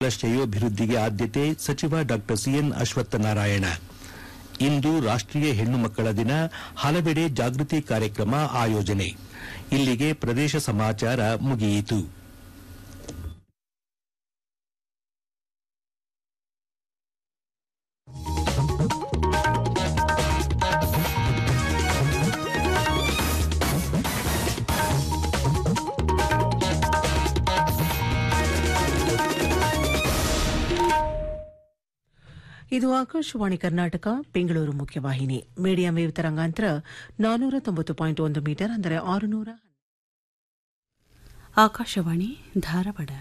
ಶ್ರೇಯೋಭಿವೃದ್ಧಿಗೆ ಆದ್ಯತೆ ಸಚಿವ ಡಾ ಸಿಎನ್ ಅಶ್ವತ್ಥನಾರಾಯಣ ಇಂದು ರಾಷ್ಟೀಯ ಹೆಣ್ಣು ಮಕ್ಕಳ ದಿನ ಹಲವೆಡೆ ಜಾಗೃತಿ ಕಾರ್ಯಕ್ರಮ ಆಯೋಜನೆ ಇಲ್ಲಿಗೆ ಪ್ರದೇಶ ಸಮಾಚಾರ ಮುಗಿಯಿತು ಇದು ಆಕಾಶವಾಣಿ ಕರ್ನಾಟಕ ಬೆಂಗಳೂರು ಮುಖ್ಯವಾಹಿನಿ ಮೀಡಿಯಂ ವೇವ್ ತರಂಗಾಂತರ ನಾನೂರ ತೊಂಬತ್ತು ಪಾಯಿಂಟ್ ಒಂದು ಮೀಟರ್ ಅಂದರೆ ಆರುನೂರ ಆಕಾಶವಾಣಿ ಧಾರವಾಡ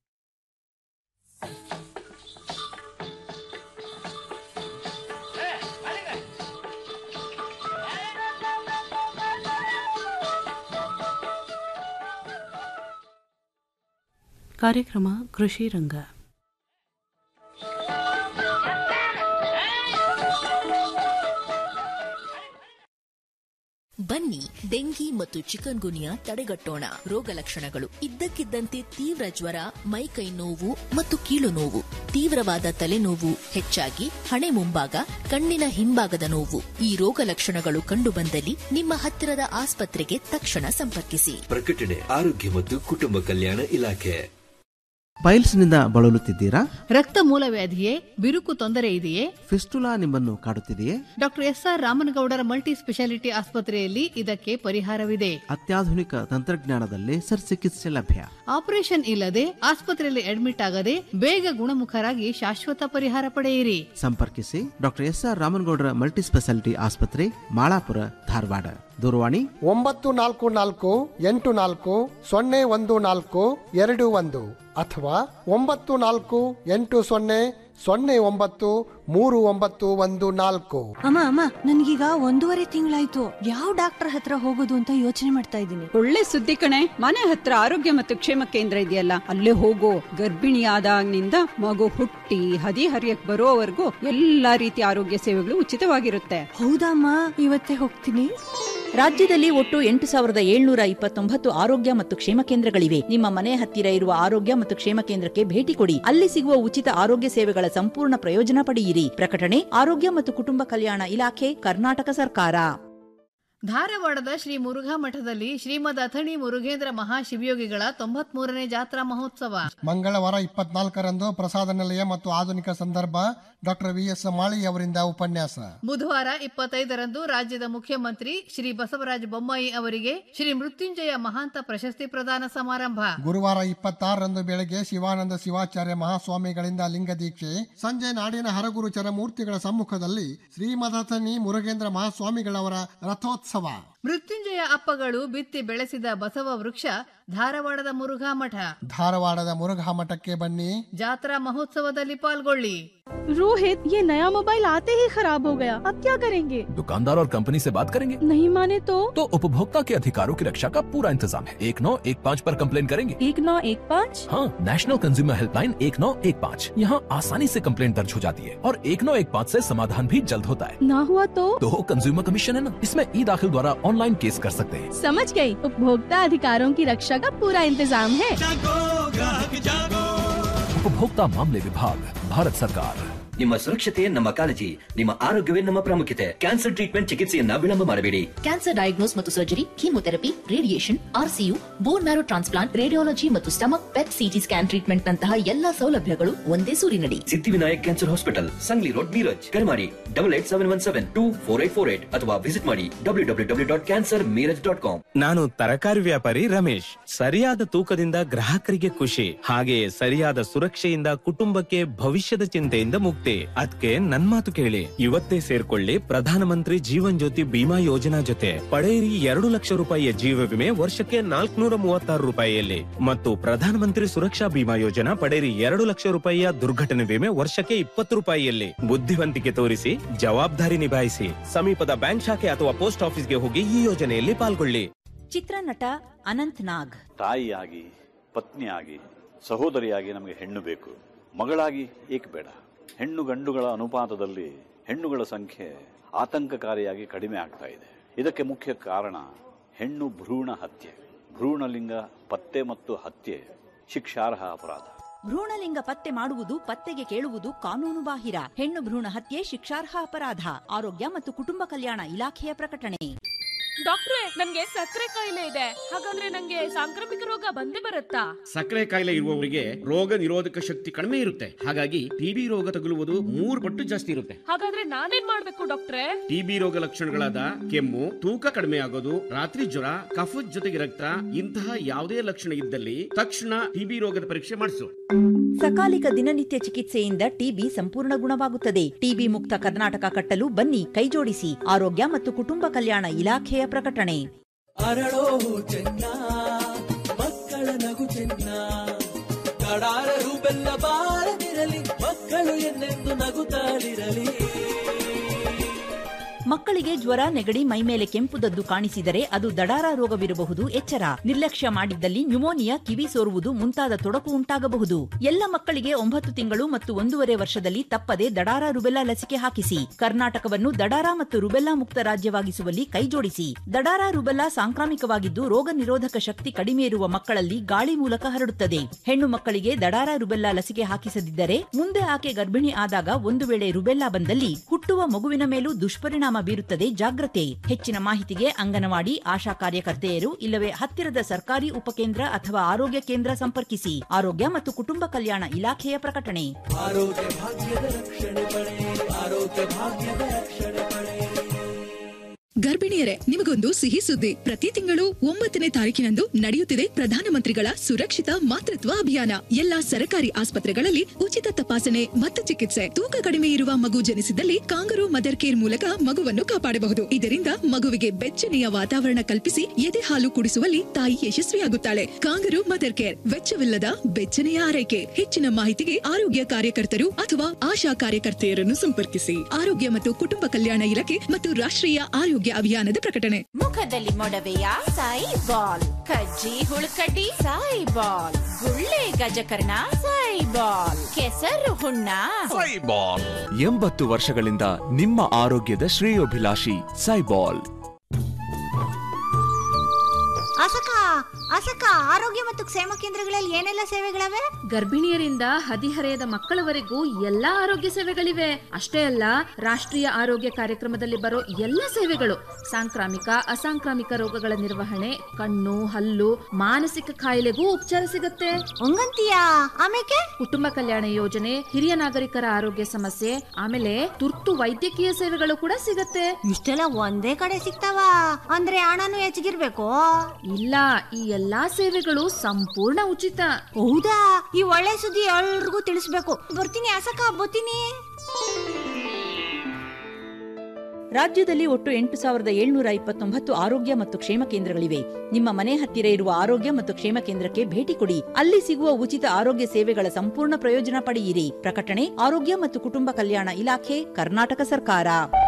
ಕಾರ್ಯಕ್ರಮ ಕೃಷಿ ರಂಗ ಬನ್ನಿ ಡೆಂಗಿ ಮತ್ತು ಚಿಕನ್ ಗುನಿಯಾ ತಡೆಗಟ್ಟೋಣ ರೋಗ ಲಕ್ಷಣಗಳು ಇದ್ದಕ್ಕಿದ್ದಂತೆ ತೀವ್ರ ಜ್ವರ ಮೈಕೈ ನೋವು ಮತ್ತು ಕೀಲು ನೋವು ತೀವ್ರವಾದ ತಲೆನೋವು ಹೆಚ್ಚಾಗಿ ಹಣೆ ಮುಂಭಾಗ ಕಣ್ಣಿನ ಹಿಂಭಾಗದ ನೋವು ಈ ರೋಗ ಲಕ್ಷಣಗಳು ಕಂಡುಬಂದಲ್ಲಿ ನಿಮ್ಮ ಹತ್ತಿರದ ಆಸ್ಪತ್ರೆಗೆ ತಕ್ಷಣ ಸಂಪರ್ಕಿಸಿ ಪ್ರಕಟಣೆ ಆರೋಗ್ಯ ಮತ್ತು ಕುಟುಂಬ ಕಲ್ಯಾಣ ಇಲಾಖೆ ಪೈಲ್ಸ್ನಿಂದ ಬಳಲುತ್ತಿದ್ದೀರಾ ರಕ್ತ ಮೂಲವ್ಯಾಧಿಯೇ ಬಿರುಕು ತೊಂದರೆ ಇದೆಯೇ ಫಿಸ್ಟುಲಾ ನಿಮ್ಮನ್ನು ಕಾಡುತ್ತಿದೆಯೇ doctor S R Ramanagoudar multi speciality ಆಸ್ಪತ್ರೆಯಲ್ಲಿ ಇದಕ್ಕೆ ಪರಿಹಾರವಿದೆ ಅತ್ಯಾಧುನಿಕ ತಂತ್ರಜ್ಞಾನದಲ್ಲಿ ಚಿಕಿತ್ಸೆ ಲಭ್ಯ ಆಪರೇಷನ್ ಇಲ್ಲದೆ ಆಸ್ಪತ್ರೆಯಲ್ಲಿ ಅಡ್ಮಿಟ್ ಆಗದೆ ಬೇಗ ಗುಣಮುಖರಾಗಿ ಶಾಶ್ವತ ಪರಿಹಾರ ಪಡೆಯಿರಿ ಸಂಪರ್ಕಿಸಿ doctor S R Ramanagoudar multi speciality ಆಸ್ಪತ್ರೆ ಮಾಳಾಪುರ ಧಾರವಾಡ ದೂರವಾಣಿ ಒಂಬತ್ತು ನಾಲ್ಕು ನಾಲ್ಕು ಎಂಟು ನಾಲ್ಕು ಸೊನ್ನೆ ಒಂದು ನಾಲ್ಕು ಎರಡು ಒಂದು ಅಥವಾ ಒಂಬತ್ತು ನಾಲ್ಕು ಎಂಟು ಸೊನ್ನೆ ಸೊನ್ನೆ ಒಂಬತ್ತು ಮೂರು ಒಂಬತ್ತು ಒಂದು ನಾಲ್ಕು ಅಮ್ಮ ಅಮ್ಮ ನನ್ಗೀಗ ಒಂದೂವರೆ ತಿಂಗಳಾಯ್ತು ಯಾವ ಡಾಕ್ಟರ್ ಹತ್ರ ಹೋಗೋದು ಅಂತ ಯೋಚನೆ ಮಾಡ್ತಾ ಇದ್ದೀನಿ ಒಳ್ಳೆ ಸುದ್ದಿ ಕಣೆ ಮನೆ ಹತ್ರ ಆರೋಗ್ಯ ಮತ್ತು ಕ್ಷೇಮ ಕೇಂದ್ರ ಇದೆಯಲ್ಲ ಅಲ್ಲೇ ಹೋಗೋ ಗರ್ಭಿಣಿಯಾದಾಗಿನಿಂದ ಮಗು ಹುಟ್ಟಿ ಹದಿ ಹರಿಯಕ್ ಬರೋವರೆಗೂ ಎಲ್ಲಾ ರೀತಿಯ ಆರೋಗ್ಯ ಸೇವೆಗಳು ಉಚಿತವಾಗಿರುತ್ತೆ ಹೌದಮ್ಮ ಇವತ್ತೇ ಹೋಗ್ತೀನಿ ರಾಜ್ಯದಲ್ಲಿ ಒಟ್ಟು ಎಂಟು ಸಾವಿರದ ಏಳ್ನೂರ ಇಪ್ಪತ್ತೊಂಬತ್ತು ಆರೋಗ್ಯ ಮತ್ತು ಕ್ಷೇಮ ಕೇಂದ್ರಗಳಿವೆ ನಿಮ್ಮ ಮನೆ ಹತ್ತಿರ ಇರುವ ಆರೋಗ್ಯ ಮತ್ತು ಕ್ಷೇಮ ಕೇಂದ್ರಕ್ಕೆ ಭೇಟಿ ಕೊಡಿ ಅಲ್ಲಿ ಸಿಗುವ ಉಚಿತ ಆರೋಗ್ಯ ಸೇವೆಗಳ ಸಂಪೂರ್ಣ ಪ್ರಯೋಜನ ಪಡೆಯಿರಿ ಪ್ರಕಟಣೆ ಆರೋಗ್ಯ ಮತ್ತು ಕುಟುಂಬ ಕಲ್ಯಾಣ ಇಲಾಖೆ ಕರ್ನಾಟಕ ಸರ್ಕಾರ ಧಾರವಾಡದ ಶ್ರೀ ಮುರುಘಾ ಮಠದಲ್ಲಿ ಶ್ರೀಮದ್ ಅಥಣಿ ಮುರುಘೇಂದ್ರ ಮಹಾಶಿವಯೋಗಿಗಳ ತೊಂಬತ್ಮೂರನೇ ಜಾತ್ರಾ ಮಹೋತ್ಸವ ಮಂಗಳವಾರ ಇಪ್ಪತ್ನಾಲ್ಕರಂದು ಪ್ರಸಾದ ನಿಲಯ ಮತ್ತು ಆಧುನಿಕ ಸಂದರ್ಭ ಡಾಕ್ಟರ್ ವಿ ಎಸ್ ಮಾಳಿ ಅವರಿಂದ ಉಪನ್ಯಾಸ ಬುಧವಾರ ಇಪ್ಪತ್ತೈದರಂದು ರಾಜ್ಯದ ಮುಖ್ಯಮಂತ್ರಿ ಶ್ರೀ ಬಸವರಾಜ ಬೊಮ್ಮಾಯಿ ಅವರಿಗೆ ಶ್ರೀ ಮೃತ್ಯುಂಜಯ ಮಹಾಂತ ಪ್ರಶಸ್ತಿ ಪ್ರದಾನ ಸಮಾರಂಭ ಗುರುವಾರ ಇಪ್ಪತ್ತಾರರಂದು ಬೆಳಗ್ಗೆ ಶಿವಾನಂದ ಶಿವಾಚಾರ್ಯ ಮಹಾಸ್ವಾಮಿಗಳಿಂದ ಲಿಂಗ ದೀಕ್ಷೆ ಸಂಜೆ ನಾಡಿನ ಹರಗುರುಚರ ಮೂರ್ತಿಗಳ ಸಮ್ಮುಖದಲ್ಲಿ ಶ್ರೀಮದಥನಿ ಮುರುಗೇಂದ್ರ ಮಹಾಸ್ವಾಮಿಗಳವರ ರಥೋತ್ಸವ ಮೃತ್ಯುಂಜಯ ಅಪ್ಪಗಳು ಬಿತ್ತಿ ಬೆಳೆಸಿದ ಬಸವ ವೃಕ್ಷ ಧಾರವಾಡದ ಮುರುಘಾ ಮಠ ಧಾರವಾಡದ ಮುರುಘಾ ಮಠಕ್ಕೆ ಬನ್ನಿ ಜಾತ್ರಾ ಮಹೋತ್ಸವದಲ್ಲಿ ಪಾಲ್ಗೊಳ್ಳಿ रोहित ये नया मोबाइल आते ही खराब हो गया अब क्या करेंगे दुकानदार और कंपनी से बात करेंगे नहीं माने तो तो उपभोक्ता के अधिकारों की रक्षा का पूरा इंतजाम है एक नौ एक पाँच पर कंप्लेन करेंगे एक नौ एक पाँच हाँ नेशनल कंज्यूमर हेल्पलाइन एक नौ एक पाँच यहाँ आसानी से कंप्लेन दर्ज हो जाती है और एक नौ एक पाँच ऐसी समाधान भी जल्द होता है ना हुआ तो तो कंज्यूमर कमीशन है ना इसमें ई दाखिल द्वारा ऑनलाइन केस कर सकते हैं समझ गई उपभोक्ता अधिकारों की रक्षा का पूरा इंतजाम है उपभोक्ता मामले विभाग भारत सरकार ನಿಮ್ಮ ಸುರಕ್ಷತೆ ನಮ್ಮ ಕಾಳಜಿ ನಿಮ್ಮ ಆರೋಗ್ಯವೇ ನಮ್ಮ ಪ್ರಾಮುಖ್ಯತೆ ಕ್ಯಾನ್ಸರ್ ಟ್ರೀಟ್ಮೆಂಟ್ ಚಿಕಿತ್ಸೆಯನ್ನ ವಿಳಂಬ ಮಾಡಬೇಡಿ ಕ್ಯಾನ್ಸರ್ ಡಯಾಗ್ನೋಸ್ ಮತ್ತು surgery chemotherapy radiation R C U bone marrow transplant radiology ಮತ್ತು stomach PET CT scan treatment ನಂತಹ ಎಲ್ಲಾ ಸೌಲಭ್ಯಗಳು ಒಂದೇ ಸೂರಿನಡಿ Siddhivinayak cancer hospital Sangli road Miraj ಕರೆ ಮಾಡಿ double eight seven one seven two four eight four eight ಅಥವಾ ವಿಸಿಟ್ ಮಾಡಿ W W W dot cancer Miraj dot com ನಾನು ತರಕಾರಿ ವ್ಯಾಪಾರಿ ರಮೇಶ್ ಸರಿಯಾದ ತೂಕದಿಂದ ಗ್ರಾಹಕರಿಗೆ ಖುಷಿ ಹಾಗೆಯೇ ಸರಿಯಾದ ಸುರಕ್ಷೆಯಿಂದ ಕುಟುಂಬಕ್ಕೆ ಭವಿಷ್ಯದ ಚಿಂತೆಯಿಂದ ಮುಕ್ತಿ ಅದಕ್ಕೆ ನನ್ ಮಾತು ಕೇಳಿ ಇವತ್ತೇ ಸೇರ್ಕೊಳ್ಳಿ ಪ್ರಧಾನಮಂತ್ರಿ ಜೀವನ್ ಜ್ಯೋತಿ ಬಿಮಾ ಯೋಜನಾ ಜೊತೆ ಪಡೆಯಿರಿ ಎರಡು ಲಕ್ಷ ರೂಪಾಯಿಯ ಜೀವ ವಿಮೆ ವರ್ಷಕ್ಕೆ ನಾಲ್ಕುನೂರ ಮೂವತ್ತಾರು ರೂಪಾಯಿಯಲ್ಲಿ ಮತ್ತು ಪ್ರಧಾನಮಂತ್ರಿ ಸುರಕ್ಷಾ ಬಿಮಾ ಯೋಜನಾ ಪಡೆಯಿರಿ ಎರಡು ಲಕ್ಷ ರೂಪಾಯಿಯ ದುರ್ಘಟನೆ ವಿಮೆ ವರ್ಷಕ್ಕೆ ಇಪ್ಪತ್ತು ರೂಪಾಯಿಯಲ್ಲಿ ಬುದ್ಧಿವಂತಿಕೆ ತೋರಿಸಿ ಜವಾಬ್ದಾರಿ ನಿಭಾಯಿಸಿ ಸಮೀಪದ ಬ್ಯಾಂಕ್ ಶಾಖೆ ಅಥವಾ ಪೋಸ್ಟ್ ಆಫೀಸ್ಗೆ ಹೋಗಿ ಈ ಯೋಜನೆಯಲ್ಲಿ ಪಾಲ್ಗೊಳ್ಳಿ ಚಿತ್ರನಟ ಅನಂತ್ ನಾಗ್ ತಾಯಿಯಾಗಿ ಪತ್ನಿಯಾಗಿ ಸಹೋದರಿಯಾಗಿ ನಮಗೆ ಹೆಣ್ಣು ಬೇಕು ಮಗಳಾಗಿ ಏಕೆ ಬೇಡ ಹೆಣ್ಣು ಗಂಡುಗಳ ಅನುಪಾತದಲ್ಲಿ ಹೆಣ್ಣುಗಳ ಸಂಖ್ಯೆ ಆತಂಕಕಾರಿಯಾಗಿ ಕಡಿಮೆ ಆಗ್ತಾ ಇದೆ ಇದಕ್ಕೆ ಮುಖ್ಯ ಕಾರಣ ಹೆಣ್ಣು ಭ್ರೂಣ ಹತ್ಯೆ ಭ್ರೂಣಲಿಂಗ ಪತ್ತೆ ಮತ್ತು ಹತ್ಯೆ ಶಿಕ್ಷಾರ್ಹ ಅಪರಾಧ ಭ್ರೂಣಲಿಂಗ ಪತ್ತೆ ಮಾಡುವುದು ಪತ್ತೆಗೆ ಕೇಳುವುದು ಕಾನೂನು ಬಾಹಿರ ಹೆಣ್ಣು ಭ್ರೂಣ ಹತ್ಯೆ ಶಿಕ್ಷಾರ್ಹ ಅಪರಾಧ ಆರೋಗ್ಯ ಮತ್ತು ಕುಟುಂಬ ಕಲ್ಯಾಣ ಇಲಾಖೆಯ ಪ್ರಕಟಣೆ ಡಾಕ್ಟ್ರೇ ನನ್ಗೆ ಸಕ್ಕರೆ ಕಾಯಿಲೆ ಇದೆ ಹಾಗಂದ್ರೆ ನಂಗೆ ಸಾಂಕ್ರಾಮಿಕ ರೋಗ ಬಂದೇ ಬರುತ್ತಾ ಸಕ್ಕರೆ ಕಾಯಿಲೆ ಇರುವವರಿಗೆ ರೋಗ ನಿರೋಧಕ ಶಕ್ತಿ ಕಡಿಮೆ ಇರುತ್ತೆ ಹಾಗಾಗಿ ಟಿಬಿ ರೋಗ ತಗುಲುವುದು ಮೂರು ಪಟ್ಟು ಜಾಸ್ತಿ ಇರುತ್ತೆ ಹಾಗಾದ್ರೆ ನಾನೇನ್ ಮಾಡ್ಬೇಕು ಡಾಕ್ಟ್ರೇ ಟಿಬಿ ರೋಗ ಲಕ್ಷಣಗಳಾದ ಕೆಮ್ಮು ತೂಕ ಕಡಿಮೆ ಆಗೋದು ರಾತ್ರಿ ಜ್ವರ ಕಫದ ಜೊತೆಗೆ ರಕ್ತ ಇಂತಹ ಯಾವುದೇ ಲಕ್ಷಣ ಇದ್ದಲ್ಲಿ ತಕ್ಷಣ ಟಿಬಿ ರೋಗದ ಪರೀಕ್ಷೆ ಮಾಡಿಸು ಸಕಾಲಿಕ ದಿನನಿತ್ಯ ಚಿಕಿತ್ಸೆಯಿಂದ ಟಿಬಿ ಸಂಪೂರ್ಣ ಗುಣವಾಗುತ್ತದೆ ಟಿಬಿ ಮುಕ್ತ ಕರ್ನಾಟಕ ಕಟ್ಟಲು ಬನ್ನಿ ಕೈಜೋಡಿಸಿ ಆರೋಗ್ಯ ಮತ್ತು ಕುಟುಂಬ ಕಲ್ಯಾಣ ಇಲಾಖೆಯ ಪ್ರಕಟಣೆ ಅರಳೋ ಚೆನ್ನ ಮಕ್ಕಳ ನಗು ಚೆನ್ನ ಕಡಾರರು ಬೆಲ್ಲ ಬಾರದಿರಲಿ ಮಕ್ಕಳು ಎನ್ನೆಂದು ನಗುತ್ತಾಡಿರಲಿ ಮಕ್ಕಳಿಗೆ ಜ್ವರ ನೆಗಡಿ ಮೈಮೇಲೆ ಕೆಂಪುದದ್ದು ಕಾಣಿಸಿದರೆ ಅದು ದಡಾರ ರೋಗವಿರಬಹುದು ಎಚ್ಚರ ನಿರ್ಲಕ್ಷ್ಯ ಮಾಡಿದ್ದಲ್ಲಿ ನ್ಯುಮೋನಿಯಾ ಕಿವಿ ಸೋರುವುದು ಮುಂತಾದ ತೊಡಕು ಉಂಟಾಗಬಹುದು ಎಲ್ಲ ಮಕ್ಕಳಿಗೆ ಒಂಬತ್ತು ತಿಂಗಳು ಮತ್ತು ಒಂದೂವರೆ ವರ್ಷದಲ್ಲಿ ತಪ್ಪದೆ ದಡಾರ ರುಬೆಲ್ಲಾ ಲಸಿಕೆ ಹಾಕಿಸಿ ಕರ್ನಾಟಕವನ್ನು ದಡಾರ ಮತ್ತು ರುಬೆಲ್ಲಾ ಮುಕ್ತ ರಾಜ್ಯವಾಗಿಸುವಲ್ಲಿ ಕೈಜೋಡಿಸಿ ದಡಾರ ರುಬೆಲ್ಲಾ ಸಾಂಕ್ರಾಮಿಕವಾಗಿದ್ದು ರೋಗ ನಿರೋಧಕ ಶಕ್ತಿ ಕಡಿಮೆ ಇರುವ ಮಕ್ಕಳಲ್ಲಿ ಗಾಳಿ ಮೂಲಕ ಹರಡುತ್ತದೆ ಹೆಣ್ಣು ಮಕ್ಕಳಿಗೆ ದಡಾರ ರುಬೆಲ್ಲಾ ಲಸಿಕೆ ಹಾಕಿಸದಿದ್ದರೆ ಮುಂದೆ ಆಕೆ ಗರ್ಭಿಣಿ ಆದಾಗ ಒಂದು ವೇಳೆ ರುಬೆಲ್ಲಾ ಬಂದಲ್ಲಿ ಹುಟ್ಟುವ ಮಗುವಿನ ಮೇಲೂ ದುಷ್ಪರಿಣಾಮ ಬೀರುತ್ತದೆ ಜಾಗ್ರತೆ ಹೆಚ್ಚಿನ ಮಾಹಿತಿಗೆ ಅಂಗನವಾಡಿ ಆಶಾ ಕಾರ್ಯಕರ್ತೆಯರು ಇಲ್ಲವೇ ಹತ್ತಿರದ ಸರ್ಕಾರಿ ಉಪಕೇಂದ್ರ ಅಥವಾ ಆರೋಗ್ಯ ಕೇಂದ್ರ ಸಂಪರ್ಕಿಸಿ ಆರೋಗ್ಯ ಮತ್ತು ಕುಟುಂಬ ಕಲ್ಯಾಣ ಇಲಾಖೆಯ ಪ್ರಕಟಣೆ ಆರೋಗ್ಯ ಭಾಗ್ಯದ ರಕ್ಷಣೆ ಪಡೆ ಆರೋಗ್ಯ ಭಾಗ್ಯದ ರಕ್ಷಣೆ ಪಡೆ ಗರ್ಭಿಣಿಯರೇ ನಿಮಗೊಂದು ಸಿಹಿ ಸುದ್ದಿ ಪ್ರತಿ ತಿಂಗಳು ಒಂಬತ್ತನೇ ತಾರೀಕಿನಂದು ನಡೆಯುತ್ತಿದೆ ಪ್ರಧಾನಮಂತ್ರಿಗಳ ಸುರಕ್ಷಿತ ಮಾತೃತ್ವ ಅಭಿಯಾನ ಎಲ್ಲಾ ಸರ್ಕಾರಿ ಆಸ್ಪತ್ರೆಗಳಲ್ಲಿ ಉಚಿತ ತಪಾಸಣೆ ಮತ್ತು ಚಿಕಿತ್ಸೆ ತೂಕ ಕಡಿಮೆ ಇರುವ ಮಗು ಜನಿಸಿದಲ್ಲಿ ಕಾಂಗರು ಮದರ್ ಕೇರ್ ಮೂಲಕ ಮಗುವನ್ನು ಕಾಪಾಡಬಹುದು ಇದರಿಂದ ಮಗುವಿಗೆ ಬೆಚ್ಚನೆಯ ವಾತಾವರಣ ಕಲ್ಪಿಸಿ ಎದೆ ಹಾಲು ಕುಡಿಸುವಲ್ಲಿ ತಾಯಿ ಯಶಸ್ವಿಯಾಗುತ್ತಾಳೆ ಕಾಂಗರು ಮದರ್ ಕೇರ್ ವೆಚ್ಚವಿಲ್ಲದ ಬೆಚ್ಚನೆಯ ಆರೈಕೆ ಹೆಚ್ಚಿನ ಮಾಹಿತಿಗೆ ಆರೋಗ್ಯ ಕಾರ್ಯಕರ್ತರು ಅಥವಾ ಆಶಾ ಕಾರ್ಯಕರ್ತೆಯರನ್ನು ಸಂಪರ್ಕಿಸಿ ಆರೋಗ್ಯ ಮತ್ತು ಕುಟುಂಬ ಕಲ್ಯಾಣ ಇಲಾಖೆ ಮತ್ತು ರಾಷ್ಟ್ರೀಯ ಆರೋಗ್ಯ ಅಭಿಯಾನದ ಪ್ರಕಟಣೆ ಮುಖದಲ್ಲಿ ಮೊಡವೆಯ ಸಾಯಿ ಬಾಲ್ ಕಜ್ಜಿ ಹುಳುಕಡ್ಡಿ ಸಾಯಿ ಬಾಲ್ ಗುಳ್ಳೆ ಗಜಕರ್ಣ ಸಾಯಿ ಬಾಲ್ ಕೆಸರು ಹುಣ್ಣ ಸೈಬಾಲ್ ಎಂಬತ್ತು ವರ್ಷಗಳಿಂದ ನಿಮ್ಮ ಆರೋಗ್ಯದ ಶ್ರೇಯೋಭಿಲಾಷಿ ಸೈಬಾಲ್ ಅಸಕ ಅಸಕ ಆರೋಗ್ಯ ಮತ್ತು ಕ್ಷೇಮ ಕೇಂದ್ರಗಳಲ್ಲಿ ಏನೆಲ್ಲ ಸೇವೆಗಳವೆ ಗರ್ಭಿಣಿಯರಿಂದ ಹದಿಹರೆಯದ ಮಕ್ಕಳವರೆಗೂ ಎಲ್ಲಾ ಆರೋಗ್ಯ ಸೇವೆಗಳಿವೆ ಅಷ್ಟೇ ಅಲ್ಲ ರಾಷ್ಟ್ರೀಯ ಆರೋಗ್ಯ ಕಾರ್ಯಕ್ರಮದಲ್ಲಿ ಬರೋ ಎಲ್ಲ ಸೇವೆಗಳು ಸಾಂಕ್ರಾಮಿಕ ಅಸಾಂಕ್ರಾಮಿಕ ರೋಗಗಳ ನಿರ್ವಹಣೆ ಕಣ್ಣು ಹಲ್ಲು ಮಾನಸಿಕ ಕಾಯಿಲೆಗೂ ಉಪಚಾರ ಸಿಗುತ್ತೆ ಹಂಗಂತೀಯಾ ಆಮೇಲೆ ಕುಟುಂಬ ಕಲ್ಯಾಣ ಯೋಜನೆ ಹಿರಿಯ ನಾಗರಿಕರ ಆರೋಗ್ಯ ಸಮಸ್ಯೆ ಆಮೇಲೆ ತುರ್ತು ವೈದ್ಯಕೀಯ ಸೇವೆಗಳು ಕೂಡ ಸಿಗತ್ತೆ ಇಷ್ಟೆಲ್ಲ ಒಂದೇ ಕಡೆ ಸಿಗ್ತಾವ ಅಂದ್ರೆ ಹಣನು ಹೆಚ್ಚಿಗಿರ್ಬೇಕು ಇಲ್ಲ ಈ ಎಲ್ಲಾ ಸೇವೆಗಳು ಸಂಪೂರ್ಣ ಉಚಿತ ಹೌದಾ ಈ ಒಳ್ಳೆ ಸುದ್ದಿ ಎಲ್ರಿಗೂ ತಿಳಿಸ್ಬೇಕು ಬರ್ತೀನಿ ಅಸಕ ಬರ್ತೀನಿ ರಾಜ್ಯದಲ್ಲಿ ಒಟ್ಟು ಎಂಟು ಸಾವಿರದ ಏಳ್ನೂರ ಇಪ್ಪತ್ತೊಂಬತ್ತು ಆರೋಗ್ಯ ಮತ್ತು ಕ್ಷೇಮ ಕೇಂದ್ರಗಳಿವೆ ನಿಮ್ಮ ಮನೆ ಹತ್ತಿರ ಇರುವ ಆರೋಗ್ಯ ಮತ್ತು ಕ್ಷೇಮ ಕೇಂದ್ರಕ್ಕೆ ಭೇಟಿ ಕೊಡಿ ಅಲ್ಲಿ ಸಿಗುವ ಉಚಿತ ಆರೋಗ್ಯ ಸೇವೆಗಳ ಸಂಪೂರ್ಣ ಪ್ರಯೋಜನ ಪಡೆಯಿರಿ ಪ್ರಕಟಣೆ ಆರೋಗ್ಯ ಮತ್ತು ಕುಟುಂಬ ಕಲ್ಯಾಣ ಇಲಾಖೆ ಕರ್ನಾಟಕ ಸರ್ಕಾರ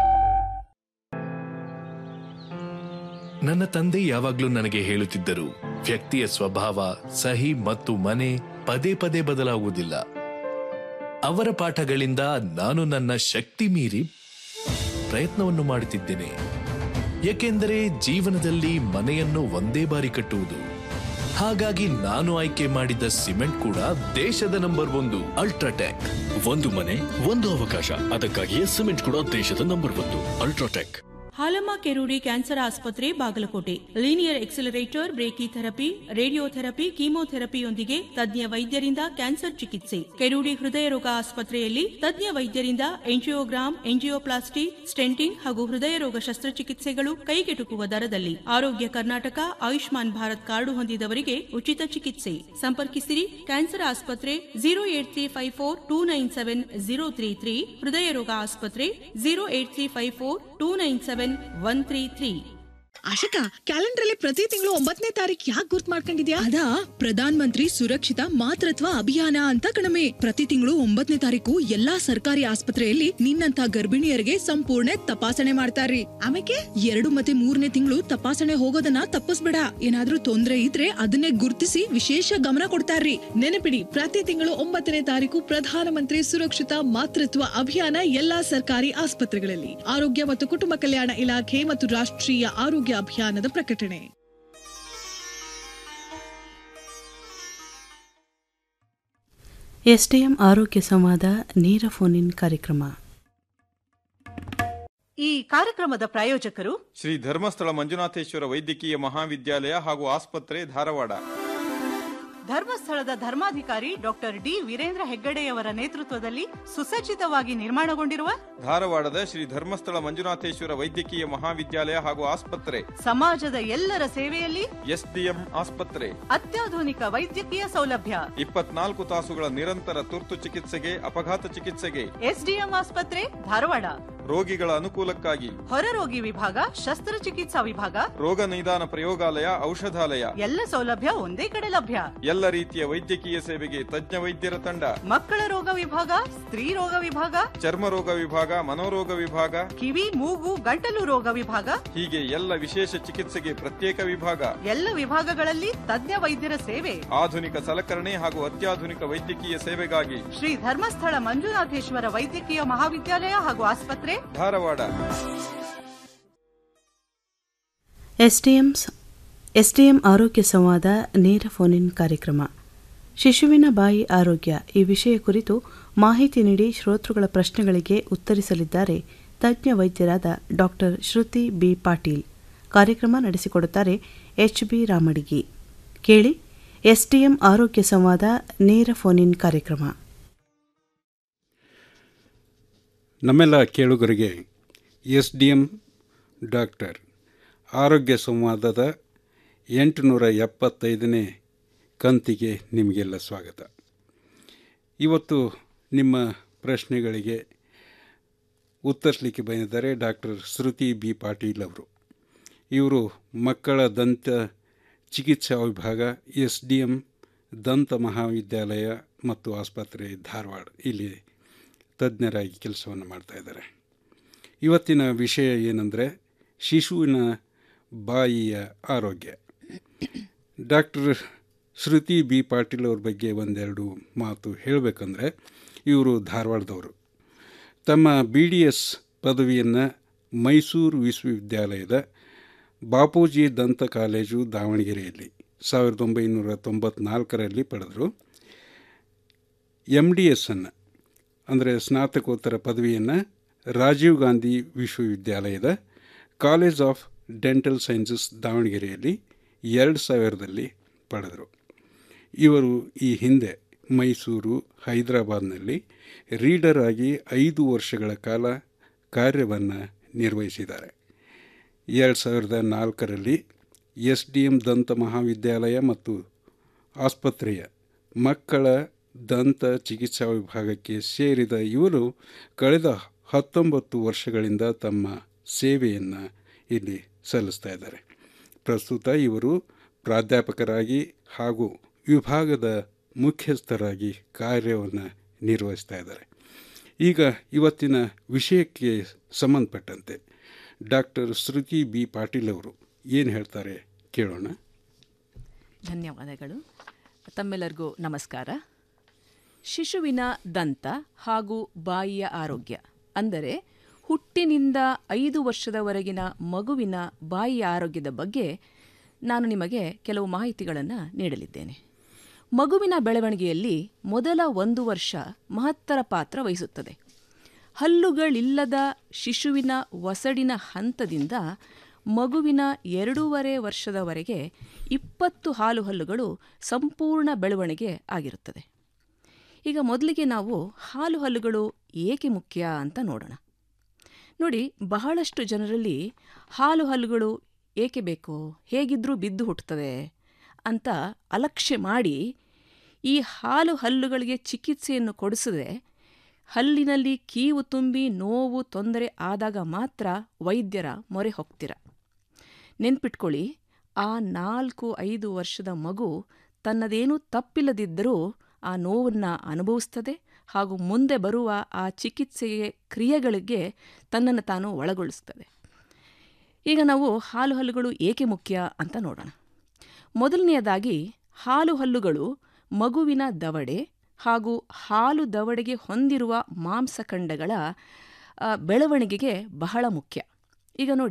ನನ್ನ ತಂದೆ ಯಾವಾಗ್ಲೂ ನನಗೆ ಹೇಳುತ್ತಿದ್ದರು ವ್ಯಕ್ತಿಯ ಸ್ವಭಾವ ಸಹಿ ಮತ್ತು ಮನೆ ಪದೇ ಪದೇ ಬದಲಾಗುವುದಿಲ್ಲ ಅವರ ಪಾಠಗಳಿಂದ ನಾನು ನನ್ನ ಶಕ್ತಿ ಮೀರಿ ಪ್ರಯತ್ನವನ್ನು ಮಾಡುತ್ತಿದ್ದೇನೆ ಏಕೆಂದರೆ ಜೀವನದಲ್ಲಿ ಮನೆಯನ್ನು ಒಂದೇ ಬಾರಿ ಕಟ್ಟುವುದು ಹಾಗಾಗಿ ನಾನು ಆಯ್ಕೆ ಮಾಡಿದ ಸಿಮೆಂಟ್ ಕೂಡ ದೇಶದ ನಂಬರ್ ಒಂದು ಅಲ್ಟ್ರಾಟೆಕ್ ಒಂದು ಮನೆ ಒಂದು ಅವಕಾಶ ಅದಕ್ಕಾಗಿಯೇ ಸಿಮೆಂಟ್ ಕೂಡ ದೇಶದ ನಂಬರ್ ಒಂದು ಅಲ್ಟ್ರಾಟೆಕ್ ಹಾಲಮ್ಮ ಕೆರೂಡಿ ಕ್ಯಾನ್ಸರ್ ಆಸ್ಪತ್ರೆ Bagalkot linear accelerator brachytherapy radiotherapy ಕೀಮೋಥೆರಪಿಯೊಂದಿಗೆ ತಜ್ಞ ವೈದ್ಯರಿಂದ ಕ್ಯಾನ್ಸರ್ ಚಿಕಿತ್ಸೆ ಕೆರೂಡಿ ಹೃದಯ ರೋಗ ಆಸ್ಪತ್ರೆಯಲ್ಲಿ ತಜ್ಞ ವೈದ್ಯರಿಂದ ಎಂಜಿಯೋಗ್ರಾಮ್ ಎಂಜಿಯೋಪ್ಲಾಸ್ಟಿ ಸ್ಟೆಂಟಿಂಗ್ ಹಾಗೂ ಹೃದಯ ರೋಗ ಶಸ್ತ್ರಚಿಕಿತ್ಸೆಗಳು ಕೈಗೆಟುಕುವ ದರದಲ್ಲಿ ಆರೋಗ್ಯ ಕರ್ನಾಟಕ ಆಯುಷ್ಮಾನ್ ಭಾರತ್ ಕಾರ್ಡು ಹೊಂದಿದವರಿಗೆ ಉಚಿತ ಚಿಕಿತ್ಸೆ ಸಂಪರ್ಕಿಸಿರಿ ಕ್ಯಾನ್ಸರ್ ಆಸ್ಪತ್ರೆ zero eight three five four two nine seven zero three three ಹೃದಯ ರೋಗ ಆಸ್ಪತ್ರೆ zero eight three five four two nine seven one three three ಆಶಕ ಕ್ಯಾಲೆಂಡರ್ ಅಲ್ಲಿ ಪ್ರತಿ ತಿಂಗಳು ಒಂಬತ್ತನೇ ತಾರೀಕು ಯಾಕೆ ಗುರ್ತ್ ಮಾಡ್ಕೊಂಡಿದ್ಯಾ ಅದಾ ಪ್ರಧಾನ ಮಂತ್ರಿ ಸುರಕ್ಷಿತ ಮಾತೃತ್ವ ಅಭಿಯಾನ ಅಂತ ಕಣಮೆ ಪ್ರತಿ ತಿಂಗಳು ಒಂಬತ್ತನೇ ತಾರೀಕು ಎಲ್ಲಾ ಸರ್ಕಾರಿ ಆಸ್ಪತ್ರೆಯಲ್ಲಿ ನಿನ್ನಂತ ಗರ್ಭಿಣಿಯರಿಗೆ ಸಂಪೂರ್ಣ ತಪಾಸಣೆ ಮಾಡ್ತಾರ್ರಿ ಆಮೇಲೆ ಎರಡು ಮತ್ತೆ ಮೂರನೇ ತಿಂಗಳು ತಪಾಸಣೆ ಹೋಗೋದನ್ನ ತಪ್ಪಿಸ್ಬೇಡ ಏನಾದ್ರೂ ತೊಂದ್ರೆ ಇದ್ರೆ ಅದನ್ನೇ ಗುರ್ತಿಸಿ ವಿಶೇಷ ಗಮನ ಕೊಡ್ತಾರ್ರಿ ನೆನಪಿಡಿ ಪ್ರತಿ ತಿಂಗಳು ಒಂಬತ್ತನೇ ತಾರೀಕು ಪ್ರಧಾನಮಂತ್ರಿ ಸುರಕ್ಷಿತ ಮಾತೃತ್ವ ಅಭಿಯಾನ ಎಲ್ಲಾ ಸರ್ಕಾರಿ ಆಸ್ಪತ್ರೆಗಳಲ್ಲಿ ಆರೋಗ್ಯ ಮತ್ತು ಕುಟುಂಬ ಕಲ್ಯಾಣ ಇಲಾಖೆ ಮತ್ತು ರಾಷ್ಟ್ರೀಯ ಆರೋಗ್ಯ ಅಭಿಯಾನದ ಪ್ರಕಟಣೆ ಎಸ್ಡಿಎಂ ಆರೋಗ್ಯ ಸಂವಾದ ನೇರ ಫೋನ್ ಇನ್ ಕಾರ್ಯಕ್ರಮ ಈ ಕಾರ್ಯಕ್ರಮದ ಪ್ರಾಯೋಜಕರು ಶ್ರೀ ಧರ್ಮಸ್ಥಳ ಮಂಜುನಾಥೇಶ್ವರ ವೈದ್ಯಕೀಯ ಮಹಾವಿದ್ಯಾಲಯ ಹಾಗೂ ಆಸ್ಪತ್ರೆ ಧಾರವಾಡ ಧರ್ಮಸ್ಥಳದ ಧರ್ಮಾಧಿಕಾರಿ ಡಾಕ್ಟರ್ ಡಿ ವೀರೇಂದ್ರ ಹೆಗ್ಗಡೆಯವರ ನೇತೃತ್ವದಲ್ಲಿ ಸುಸಜ್ಜಿತವಾಗಿ ನಿರ್ಮಾಣಗೊಂಡಿರುವ ಧಾರವಾಡದ ಶ್ರೀ ಧರ್ಮಸ್ಥಳ ಮಂಜುನಾಥೇಶ್ವರ ವೈದ್ಯಕೀಯ ಮಹಾವಿದ್ಯಾಲಯ ಹಾಗೂ ಆಸ್ಪತ್ರೆ ಸಮಾಜದ ಎಲ್ಲರ ಸೇವೆಯಲ್ಲಿ ಎಸ್ಡಿಎಂ ಆಸ್ಪತ್ರೆ ಅತ್ಯಾಧುನಿಕ ವೈದ್ಯಕೀಯ ಸೌಲಭ್ಯ ಇಪ್ಪತ್ನಾಲ್ಕು ತಾಸುಗಳ ನಿರಂತರ ತುರ್ತು ಚಿಕಿತ್ಸೆಗೆ ಅಪಘಾತ ಚಿಕಿತ್ಸೆಗೆ ಎಸ್ಡಿಎಂ ಆಸ್ಪತ್ರೆ ಧಾರವಾಡ ರೋಗಿಗಳ ಅನುಕೂಲಕ್ಕಾಗಿ ಹೊರರೋಗಿ ವಿಭಾಗ ಶಸ್ತ್ರಚಿಕಿತ್ಸಾ ವಿಭಾಗ ರೋಗ ನಿದಾನ ಪ್ರಯೋಗಾಲಯ ಔಷಧಾಲಯ ಎಲ್ಲ ಸೌಲಭ್ಯ ಒಂದೇ ಕಡೆ ಲಭ್ಯ ಎಲ್ಲ ರೀತಿಯ ವೈದ್ಯಕೀಯ ಸೇವೆಗೆ ತಜ್ಞ ವೈದ್ಯರ ತಂಡ ಮಕ್ಕಳ ರೋಗ ವಿಭಾಗ ಸ್ತ್ರೀ ರೋಗ ವಿಭಾಗ ಚರ್ಮ ರೋಗ ವಿಭಾಗ ಮನೋರೋಗ ವಿಭಾಗ ಕಿವಿ ಮೂಗು ಗಂಟಲು ರೋಗ ವಿಭಾಗ ಹೀಗೆ ಎಲ್ಲ ವಿಶೇಷ ಚಿಕಿತ್ಸೆಗೆ ಪ್ರತ್ಯೇಕ ವಿಭಾಗ ಎಲ್ಲ ವಿಭಾಗಗಳಲ್ಲಿ ತಜ್ಞ ವೈದ್ಯರ ಸೇವೆ ಆಧುನಿಕ ಸಲಕರಣೆ ಹಾಗೂ ಅತ್ಯಾಧುನಿಕ ವೈದ್ಯಕೀಯ ಸೇವೆಗಾಗಿ ಶ್ರೀ ಧರ್ಮಸ್ಥಳ ಮಂಜುನಾಥೇಶ್ವರ ವೈದ್ಯಕೀಯ ಮಹಾವಿದ್ಯಾಲಯ ಹಾಗೂ ಆಸ್ಪತ್ರೆ ಧಾರವಾಡ ಎಸ್ಡಿಎಂ ಎಸ್ಡಿಎಂ ಆರೋಗ್ಯ ಸಂವಾದ ನೇರ ಫೋನ್ ಇನ್ ಕಾರ್ಯಕ್ರಮ ಶಿಶುವಿನ ಬಾಯಿ ಆರೋಗ್ಯ ಈ ವಿಷಯ ಕುರಿತು ಮಾಹಿತಿ ನೀಡಿ ಶ್ರೋತೃಗಳ ಪ್ರಶ್ನೆಗಳಿಗೆ ಉತ್ತರಿಸಲಿದ್ದಾರೆ ತಜ್ಞ ವೈದ್ಯರಾದ ಡಾಕ್ಟರ್ ಶ್ರುತಿ ಬಿ ಪಾಟೀಲ್ ಕಾರ್ಯಕ್ರಮ ನಡೆಸಿಕೊಡುತ್ತಾರೆ ಎಚ್ ಬಿ ರಾಮಡಿಗಿ ಕೇಳಿ ಎಸ್ಡಿಎಂ ಆರೋಗ್ಯ ಸಂವಾದ ನೇರ ಫೋನ್ ಇನ್ ಕಾರ್ಯಕ್ರಮ ನಮ್ಮೆಲ್ಲ ಕೇಳುಗರಿಗೆ ಎಸ್ ಡಿ ಎಂ ಡಾಕ್ಟರ್ ಆರೋಗ್ಯ ಸಂವಾದದ ಎಂಟುನೂರ ಎಪ್ಪತ್ತೈದನೇ ಕಂತಿಗೆ ನಿಮಗೆಲ್ಲ ಸ್ವಾಗತ ಇವತ್ತು ನಿಮ್ಮ ಪ್ರಶ್ನೆಗಳಿಗೆ ಉತ್ತರಿಸಲಿಕ್ಕೆ ಬಂದಿದ್ದಾರೆ ಡಾಕ್ಟರ್ ಶ್ರುತಿ ಬಿ ಪಾಟೀಲ್ ಅವರು ಇವರು ಮಕ್ಕಳ ದಂತ ಚಿಕಿತ್ಸಾ ವಿಭಾಗ ಎಸ್ ಡಿ ಎಂ ದಂತ ಮಹಾವಿದ್ಯಾಲಯ ಮತ್ತು ಆಸ್ಪತ್ರೆ ಧಾರವಾಡ ಇಲ್ಲಿ ತಜ್ಞರಾಗಿ ಕೆಲಸವನ್ನು ಮಾಡ್ತಾ ಇದ್ದಾರೆ ಇವತ್ತಿನ ವಿಷಯ ಏನಂದರೆ ಶಿಶುವಿನ ಬಾಯಿಯ ಆರೋಗ್ಯ ಡಾಕ್ಟರ್ ಶ್ರುತಿ ಬಿ ಪಾಟೀಲ್ ಅವ್ರ ಬಗ್ಗೆ ಒಂದೆರಡು ಮಾತು ಹೇಳಬೇಕಂದ್ರೆ ಇವರು ಧಾರವಾಡದವರು ತಮ್ಮ ಬಿ ಡಿ ಎಸ್ ಪದವಿಯನ್ನು ಮೈಸೂರು ವಿಶ್ವವಿದ್ಯಾಲಯದ ಬಾಪೂಜಿ ದಂತ ಕಾಲೇಜು ದಾವಣಗೆರೆಯಲ್ಲಿ ಸಾವಿರದ ಒಂಬೈನೂರ ತೊಂಬತ್ನಾಲ್ಕರಲ್ಲಿ ಪಡೆದರು ಎಮ್ ಡಿ ಎಸ್ಸನ್ನು ಅಂದರೆ ಸ್ನಾತಕೋತ್ತರ ಪದವಿಯನ್ನು ರಾಜೀವ್ ಗಾಂಧಿ ವಿಶ್ವವಿದ್ಯಾಲಯದ ಕಾಲೇಜ್ ಆಫ್ ಡೆಂಟಲ್ ಸೈನ್ಸಸ್ ದಾವಣಗೆರೆಯಲ್ಲಿ ಎರಡು ಸಾವಿರದಲ್ಲಿ ಪಡೆದರು ಇವರು ಈ ಹಿಂದೆ ಮೈಸೂರು ಹೈದರಾಬಾದ್ನಲ್ಲಿ ರೀಡರ್ ಆಗಿ ಐದು ವರ್ಷಗಳ ಕಾಲ ಕಾರ್ಯವನ್ನು ನಿರ್ವಹಿಸಿದ್ದಾರೆ ಎರಡು ಸಾವಿರದ ನಾಲ್ಕರಲ್ಲಿ ಎಸ್ ಡಿ ಎಂ ದಂತ ಮಹಾವಿದ್ಯಾಲಯ ಮತ್ತು ಆಸ್ಪತ್ರೆಯ ಮಕ್ಕಳ ದಂತ ಚಿಕಿತ್ಸಾ ವಿಭಾಗಕ್ಕೆ ಸೇರಿದ ಇವರು ಕಳೆದ ಹತ್ತೊಂಬತ್ತು ವರ್ಷಗಳಿಂದ ತಮ್ಮ ಸೇವೆಯನ್ನು ಇಲ್ಲಿ ಸಲ್ಲಿಸ್ತಾ ಇದ್ದಾರೆ ಪ್ರಸ್ತುತ ಇವರು ಪ್ರಾಧ್ಯಾಪಕರಾಗಿ ಹಾಗೂ ವಿಭಾಗದ ಮುಖ್ಯಸ್ಥರಾಗಿ ಕಾರ್ಯವನ್ನು ನಿರ್ವಹಿಸ್ತಾ ಇದ್ದಾರೆ ಈಗ ಇವತ್ತಿನ ವಿಷಯಕ್ಕೆ ಸಂಬಂಧಪಟ್ಟಂತೆ ಡಾಕ್ಟರ್ ಶ್ರುತಿ ಬಿ ಪಾಟೀಲ್ ಅವರು ಏನು ಹೇಳ್ತಾರೆ ಕೇಳೋಣ ಧನ್ಯವಾದಗಳು ತಮ್ಮೆಲ್ಲರಿಗೂ ನಮಸ್ಕಾರ ಶಿಶುವಿನ ದಂತ ಹಾಗೂ ಬಾಯಿಯ ಆರೋಗ್ಯ ಅಂದರೆ ಹುಟ್ಟಿನಿಂದ ಐದು ವರ್ಷದವರೆಗಿನ ಮಗುವಿನ ಬಾಯಿಯ ಆರೋಗ್ಯದ ಬಗ್ಗೆ ನಾನು ನಿಮಗೆ ಕೆಲವು ಮಾಹಿತಿಗಳನ್ನು ನೀಡಲಿದ್ದೇನೆ ಮಗುವಿನ ಬೆಳವಣಿಗೆಯಲ್ಲಿ ಮೊದಲ ಒಂದು ವರ್ಷ ಮಹತ್ತರ ಪಾತ್ರ ವಹಿಸುತ್ತದೆ ಹಲ್ಲುಗಳಿಲ್ಲದ ಶಿಶುವಿನ ಒಸಡಿನ ಹಂತದಿಂದ ಮಗುವಿನ ಎರಡೂವರೆ ವರ್ಷದವರೆಗೆ ಇಪ್ಪತ್ತು ಹಾಲು ಹಲ್ಲುಗಳು ಸಂಪೂರ್ಣ ಬೆಳವಣಿಗೆ ಆಗಿರುತ್ತದೆ ಈಗ ಮೊದಲಿಗೆ ನಾವು ಹಾಲು ಹಲ್ಲುಗಳು ಏಕೆ ಮುಖ್ಯ ಅಂತ ನೋಡೋಣ ನೋಡಿ ಬಹಳಷ್ಟು ಜನರಲ್ಲಿ ಹಾಲು ಹಲ್ಲುಗಳು ಏಕೆ ಬೇಕು ಹೇಗಿದ್ರೂ ಬಿದ್ದು ಹುಟ್ಟುತ್ತದೆ ಅಂತ ಅಲಕ್ಷ್ಯ ಮಾಡಿ ಈ ಹಾಲು ಹಲ್ಲುಗಳಿಗೆ ಚಿಕಿತ್ಸೆಯನ್ನು ಕೊಡಿಸದೆ ಹಲ್ಲಿನಲ್ಲಿ ಕೀವು ತುಂಬಿ ನೋವು ತೊಂದರೆ ಆದಾಗ ಮಾತ್ರ ವೈದ್ಯರ ಮೊರೆ ಹೋಗ್ತೀರ ನೆನ್ಪಿಟ್ಕೊಳ್ಳಿ ಆ ನಾಲ್ಕು ಐದು ವರ್ಷದ ಮಗು ತನ್ನದೇನೂ ತಪ್ಪಿಲ್ಲದಿದ್ದರೂ ಆ ನೋವನ್ನು ಅನುಭವಿಸ್ತದೆ ಹಾಗೂ ಮುಂದೆ ಬರುವ ಆ ಚಿಕಿತ್ಸೆಗೆ ಕ್ರಿಯೆಗಳಿಗೆ ತನ್ನನ್ನು ತಾನು ಒಳಗೊಳಿಸ್ತದೆ ಈಗ ನಾವು ಹಾಲು ಹಲ್ಲುಗಳು ಏಕೆ ಮುಖ್ಯ ಅಂತ ನೋಡೋಣ ಮೊದಲನೆಯದಾಗಿ ಹಾಲು ಹಲ್ಲುಗಳು ಮಗುವಿನ ದವಡೆ ಹಾಗೂ ಹಾಲು ದವಡೆಗೆ ಹೊಂದಿರುವ ಮಾಂಸಖಂಡಗಳ ಬೆಳವಣಿಗೆಗೆ ಬಹಳ ಮುಖ್ಯ ಈಗ ನೋಡಿ